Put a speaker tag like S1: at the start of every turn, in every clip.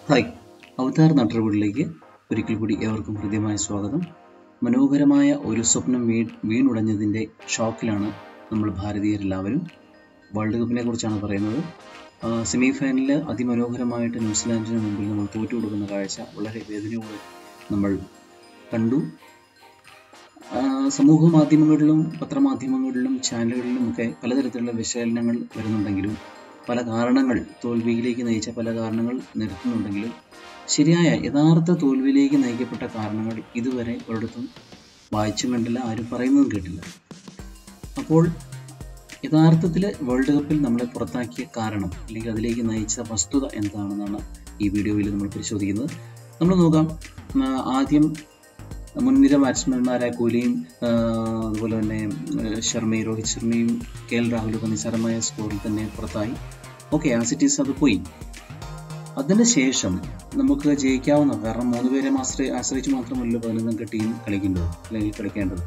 S1: hi അവതാർ നട്ടർവീടിലേക്ക് ഒരിക്കൽ കൂടി ഏവർക്കും ഹൃദ്യമായ സ്വാഗതം മനോഹരമായ ഒരു സ്വപ്നം വീ വീണുടഞ്ഞതിൻ്റെ ഷോക്കിലാണ് നമ്മൾ ഭാരതീയരെല്ലാവരും വേൾഡ് കപ്പിനെ കുറിച്ചാണ് പറയുന്നത് സെമി ഫൈനലിൽ അതിമനോഹരമായിട്ട് ന്യൂസിലാൻഡിന് മുമ്പിൽ നമ്മൾ തോറ്റു കൊടുക്കുന്ന കാഴ്ച വളരെ വേദനയോടെ നമ്മൾ കണ്ടു ആ, സമൂഹ മാധ്യമങ്ങളിലും പത്രമാധ്യമങ്ങളിലും ചാനലുകളിലും ഒക്കെ പലതരത്തിലുള്ള വിശകലനങ്ങൾ വരുന്നുണ്ടെങ്കിലും പല കാരണങ്ങൾ തോൽവിയിലേക്ക് നയിച്ച പല കാരണങ്ങൾ നിരത്തുന്നുണ്ടെങ്കിലും ശരിയായ യഥാർത്ഥ തോൽവിയിലേക്ക് നയിക്കപ്പെട്ട കാരണങ്ങൾ ഇതുവരെ ഒരിടത്തും വായിച്ചും കണ്ടില്ല ആരും പറയുന്നതും കേട്ടില്ല അപ്പോൾ യഥാർത്ഥത്തിൽ വേൾഡ് കപ്പിൽ നമ്മളെ പുറത്താക്കിയ കാരണം അല്ലെങ്കിൽ അതിലേക്ക് നയിച്ച വസ്തുത എന്താണെന്നാണ് ഈ വീഡിയോയിൽ നമ്മൾ പരിശോധിക്കുന്നത് നമ്മൾ നോക്കാം ആ, ആദ്യം മുൻനിര ബാറ്റ്സ്മാൻമാരായ കോഹ്ലിയും ആ, അതുപോലെ തന്നെ ആ, ശർമ്മയും രോഹിത് ശർമ്മയും കെ എൽ രാഹുലും ഒക്കെ നിസ്സാരമായ സ്കോറിൽ തന്നെ പുറത്തായി ഓക്കെ ആസിറ്റീസ് അത് പോയി അതിനുശേഷം നമുക്ക് ജയിക്കാവുന്ന കാരണം മൂന്ന് പേരെ ആശ്രയി ആശ്രയിച്ച് മാത്രമല്ല പതിനൊന്നംഗ ടീം കളിക്കേണ്ടത് അല്ലെങ്കിൽ കളിക്കേണ്ടത്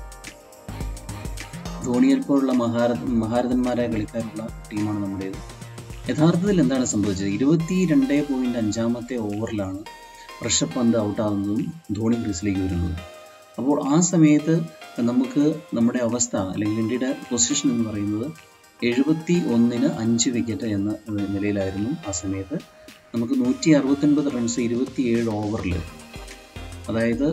S1: ധോണിയെ പോലുള്ള മഹാര മഹാരഥന്മാരായ കളിക്കാരുള്ള ടീമാണ് നമ്മുടേത് യഥാർത്ഥത്തിൽ എന്താണ് സംഭവിച്ചത് ഇരുപത്തി രണ്ട് പോയിന്റ് അഞ്ചാമത്തെ ഓവറിലാണ് ഋഷഭ് പന്ത് ഔട്ടാകുന്നതും ധോണി ക്രീസിലേക്ക് വരുന്നതും അപ്പോൾ ആ സമയത്ത് നമുക്ക് നമ്മുടെ അവസ്ഥ അല്ലെങ്കിൽ ഇന്ത്യയുടെ പൊസിഷൻ എന്ന് പറയുന്നത് എഴുപത്തി ഒന്നിന് അഞ്ച് വിക്കറ്റ് എന്ന നിലയിലായിരുന്നു ആ സമയത്ത് നമുക്ക് നൂറ്റി അറുപത്തൊൻപത് റൺസ് ഇരുപത്തിയേഴ് ഓവറിൽ അതായത്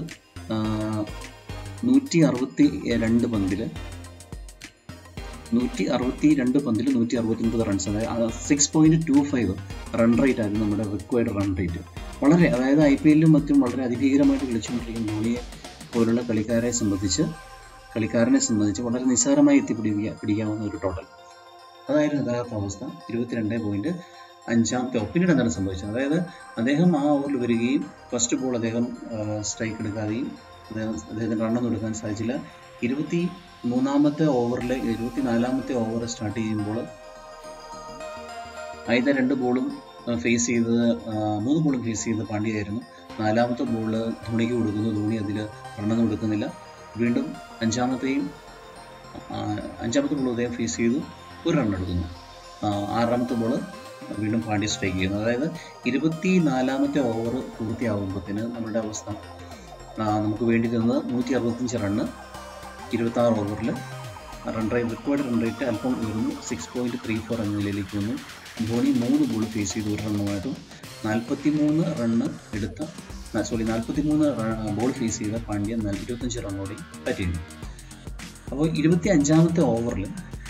S1: നൂറ്റി അറുപത്തി രണ്ട് പന്തിൽ നൂറ്റി അറുപത്തി രണ്ട് പന്തിൽ നൂറ്റി അറുപത്തൊൻപത് റൺസ് അതായത് six point two five run rate ആയിരുന്നു നമ്മുടെ റിക്വയർഡ് റൺ റേറ്റ് വളരെ അതായത് ഐ പി എല്ലിലും മറ്റും വളരെ അതിഭീകരമായിട്ട് കളിച്ചുകൊണ്ടിരിക്കുന്ന ധോണിയെ പോലുള്ള കളിക്കാരെ സംബന്ധിച്ച് കളിക്കാരനെ സംബന്ധിച്ച് വളരെ നിസ്സാരമായി എത്തിപ്പിടിക്കുക പിടിക്കാവുന്ന ഒരു ടോട്ടൽ അതായിരുന്നു യഥാർത്ഥ അവസ്ഥ ഇരുപത്തിരണ്ട് പോയിന്റ് അഞ്ചാമത്തെ ഓവർ പിന്നീട് എന്താണ് സംഭവിച്ചത് അതായത് അദ്ദേഹം ആ ഓവറിൽ വരികയും ഫസ്റ്റ് ബോൾ അദ്ദേഹം സ്ട്രൈക്ക് എടുക്കാതെയും അദ്ദേഹം അദ്ദേഹത്തിന് റണ്ണൊന്നും എടുക്കാൻ സാധിച്ചില്ല ഇരുപത്തി മൂന്നാമത്തെ ഓവറിലെ ഇരുപത്തി നാലാമത്തെ ഓവർ സ്റ്റാർട്ട് ചെയ്യുമ്പോൾ ആദ്യത്തെ രണ്ട് ബോളും ഫേസ് ചെയ്തത് ആ, മൂന്ന് ബോളും ഫേസ് ചെയ്തത് പാണ്ഡ്യയായിരുന്നു നാലാമത്തെ ബോൾ ധോണിക്ക് കൊടുക്കുന്നു ധോണി അതിൽ റണ്ണൊന്നും എടുക്കുന്നില്ല വീണ്ടും അഞ്ചാമത്തെയും ആ, അഞ്ചാമത്തെ ബോൾ അദ്ദേഹം ഫേസ് ചെയ്തു ഒരു റൺ എടുക്കുന്നു ആ, ആറാമത്തെ ബോൾ വീണ്ടും പാണ്ഡ്യ സ്ട്രൈക്ക് ചെയ്യുന്നു അതായത് ഇരുപത്തി നാലാമത്തെ ഓവർ പൂർത്തിയാകുമ്പോഴത്തേന് നമ്മുടെ അവസ്ഥ ആ, നമുക്ക് വേണ്ടി തന്നത് നൂറ്റി അറുപത്തഞ്ച് റണ്ണ് ഇരുപത്തി ആറ് ഓവറിൽ run rate required run rate അല്പം ഉയർന്നു സിക്സ് പോയിന്റ് ത്രീ ഫോർ എന്ന നിലയിലേക്ക് വന്നു ധോണി മൂന്ന് ബോൾ ഫേസ് ചെയ്തു ഒരു റണ്ണുമായിട്ടും നാൽപ്പത്തി മൂന്ന് റണ്ണ് എടുത്ത സോറി നാൽപ്പത്തി മൂന്ന് ബോൾ ഫേസ് ചെയ്ത പാണ്ഡ്യ നാൽ- ഇരുപത്തഞ്ച് റണ്ണോടെ പറ്റിയിരുന്നു അപ്പോൾ ഇരുപത്തി അഞ്ചാമത്തെ ഓവറിൽ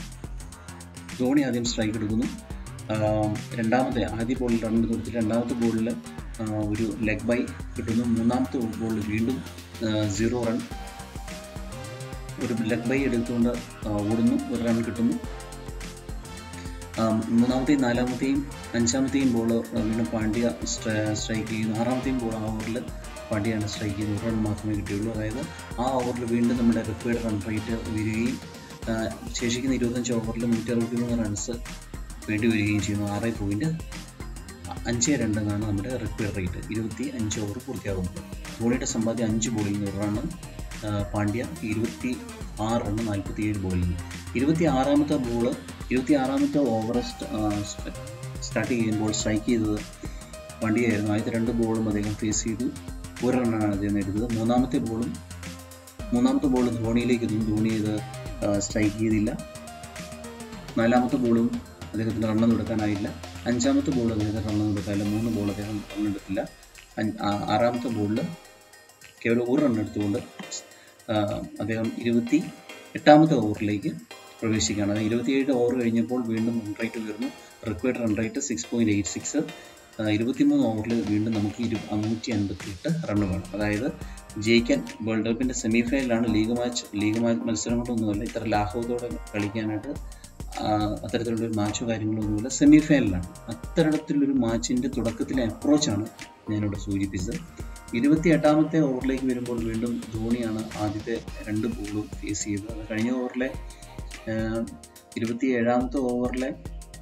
S1: ധോണി ആദ്യം സ്ട്രൈക്ക് എടുക്കുന്നു ആം, രണ്ടാമത്തെ ആദ്യ ബോളിൽ റൺ കൊടുത്തിട്ട് രണ്ടാമത്തെ ബോളിൽ ഒരു ലെഗ് ബൈ കിട്ടുന്നു മൂന്നാമത്തെ ബോളിൽ വീണ്ടും സീറോ റൺ ഒരു ലെഗ് ബൈ എടുത്തുകൊണ്ട് ആ, ഓടുന്നു ഒരു റൺ കിട്ടുന്നു ആ, മൂന്നാമത്തെയും നാലാമത്തെയും അഞ്ചാമത്തെയും ബോൾ വീണ്ടും പാണ്ഡ്യ സ്ട്രൈക്ക് ചെയ്യുന്നു ആറാമത്തെയും ബോൾ ആ ഓവറിൽ പാണ്ഡ്യയാണ് സ്ട്രൈക്ക് ചെയ്യുന്നത് ഒരു റൺ മാത്രമേ കിട്ടിയുള്ളൂ അതായത് ആ ഓവറിൽ വീണ്ടും നമ്മുടെ റിക്വയർഡ് റൺ റേറ്റ് വരികയും ആ, ശേഷിക്കുന്ന ഇരുപത്തഞ്ച് ഓവറിൽ നൂറ്റി അറുപത്തി മൂന്ന് റൺസ് വേണ്ടി വരികയും ചെയ്യുന്നു ആറ് പോയിന്റ് അഞ്ച് രണ്ട് എന്നാണ് നമ്മുടെ റിക്വയർഡ് റേറ്റ് ഇരുപത്തി അഞ്ച് ഓവർ പൂർത്തിയാകുമ്പോൾ ധോണിയുടെ സമ്പാദ്യം അഞ്ച് ബോളിൽ നിന്ന് ഒരു റണ്ണ് പാണ്ഡ്യ ഇരുപത്തി ആറ് റണ്ണ് നാൽപ്പത്തി ഏഴ് ബോളിൽ നിന്ന് ഇരുപത്തി ആറാമത്തെ ബോള് ഇരുപത്തി ആറാമത്തെ ഓവർ സ്റ്റാർട്ട് ചെയ്യുമ്പോൾ സ്ട്രൈക്ക് ചെയ്തത് പാണ്ഡ്യയായിരുന്നു ആദ്യത്തെ രണ്ട് ബോളും അദ്ദേഹം ഫേസ് ചെയ്തു ഒരു റണ്ണാണ് അദ്ദേഹം നേടിയത് മൂന്നാമത്തെ ബോളും മൂന്നാമത്തെ ബോൾ ധോണിയിലേക്ക് എത്തുന്നു ധോണി ഇത് സ്ട്രൈക്ക് ചെയ്തില്ല നാലാമത്തെ ബോളും അദ്ദേഹത്തിന് റണ്ണൊന്നും എടുക്കാനായില്ല അഞ്ചാമത്തെ ബോൾ അദ്ദേഹത്തിന് റണ്ണൊന്നും എടുക്കാനില്ല മൂന്ന് ബോൾ അദ്ദേഹം റണ്ണെടുത്തില്ല അഞ്ച്- ആ- ആറാമത്തെ ബോളിൽ കേവലം ഒരു റൺ എടുത്തുകൊണ്ട് ആ, അദ്ദേഹം ഇരുപത്തി എട്ടാമത്തെ ഓവറിലേക്ക് പ്രവേശിക്കുകയാണ് അതായത് ഇരുപത്തിയേഴ് ഓവർ കഴിഞ്ഞപ്പോൾ വീണ്ടും റൺ റേറ്റ് ഉയർന്നു required run rate six point eight six ഇരുപത്തിമൂന്ന് ഓവറിൽ വീണ്ടും നമുക്ക് ഇരു നൂറ്റി അൻപത്തി എട്ട് റണ്ണ് വേണം അതായത് ജയിക്കാൻ വേൾഡ് കപ്പിൻ്റെ സെമി ഫൈനലാണ് ലീഗ് മാച്ച് ലീഗ് മാച്ച് മത്സരങ്ങളൊന്നുമല്ല ഇത്ര ലാഘവത്തോടെ കളിക്കാനായിട്ട് ആ, അത്തരത്തിലുള്ളൊരു മാച്ചോ കാര്യങ്ങളൊന്നുമില്ല സെമി ഫൈനലാണ് അത്തരത്തിലൊരു മാച്ചിൻ്റെ തുടക്കത്തിലെ അപ്രോച്ചാണ് ഞാനിവിടെ സൂചിപ്പിച്ചത് ഇരുപത്തി എട്ടാമത്തെ ഓവറിലേക്ക് വരുമ്പോൾ വീണ്ടും ധോണിയാണ് ആദ്യത്തെ രണ്ട് ബോളും ഫേസ് ചെയ്തത് അത് കഴിഞ്ഞ ഓവറിലെ ഇരുപത്തി ഏഴാമത്തെ ഓവറിലെ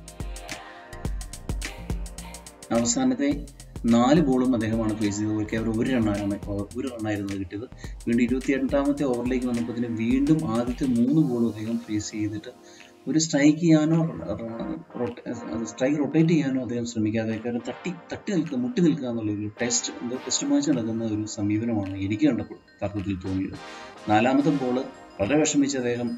S1: അവസാനത്തെ നാല് ബോളും അദ്ദേഹമാണ് ഫേസ് ചെയ്തത് കേവലം ഒരു റണ്ണാണ് ഒരു റണ്ണായിരുന്നു അത് കിട്ടിയത് വീണ്ടും ഇരുപത്തി എട്ടാമത്തെ ഓവറിലേക്ക് വന്നപ്പോൾ വീണ്ടും ആദ്യത്തെ മൂന്ന് ബോളും അദ്ദേഹം ഫേസ് ചെയ്തിട്ട് ഒരു സ്ട്രൈക്ക് ചെയ്യാനോ സ്ട്രൈക്ക് റൊട്ടേറ്റ് ചെയ്യാനോ അദ്ദേഹം ശ്രമിക്കാതെ കാരണം തട്ടി തട്ടി നിൽക്കുക മുട്ടി നിൽക്കുക എന്നുള്ള ഒരു ടെസ്റ്റ് എന്തോ ടെസ്റ്റ് മാച്ച് നടക്കുന്ന ഒരു സമീപനമാണ് എനിക്ക് കണ്ടപ്പോൾ തർക്കത്തിൽ തോന്നിയത് നാലാമത്തെ ബോൾ വളരെ വിഷമിച്ച് അദ്ദേഹം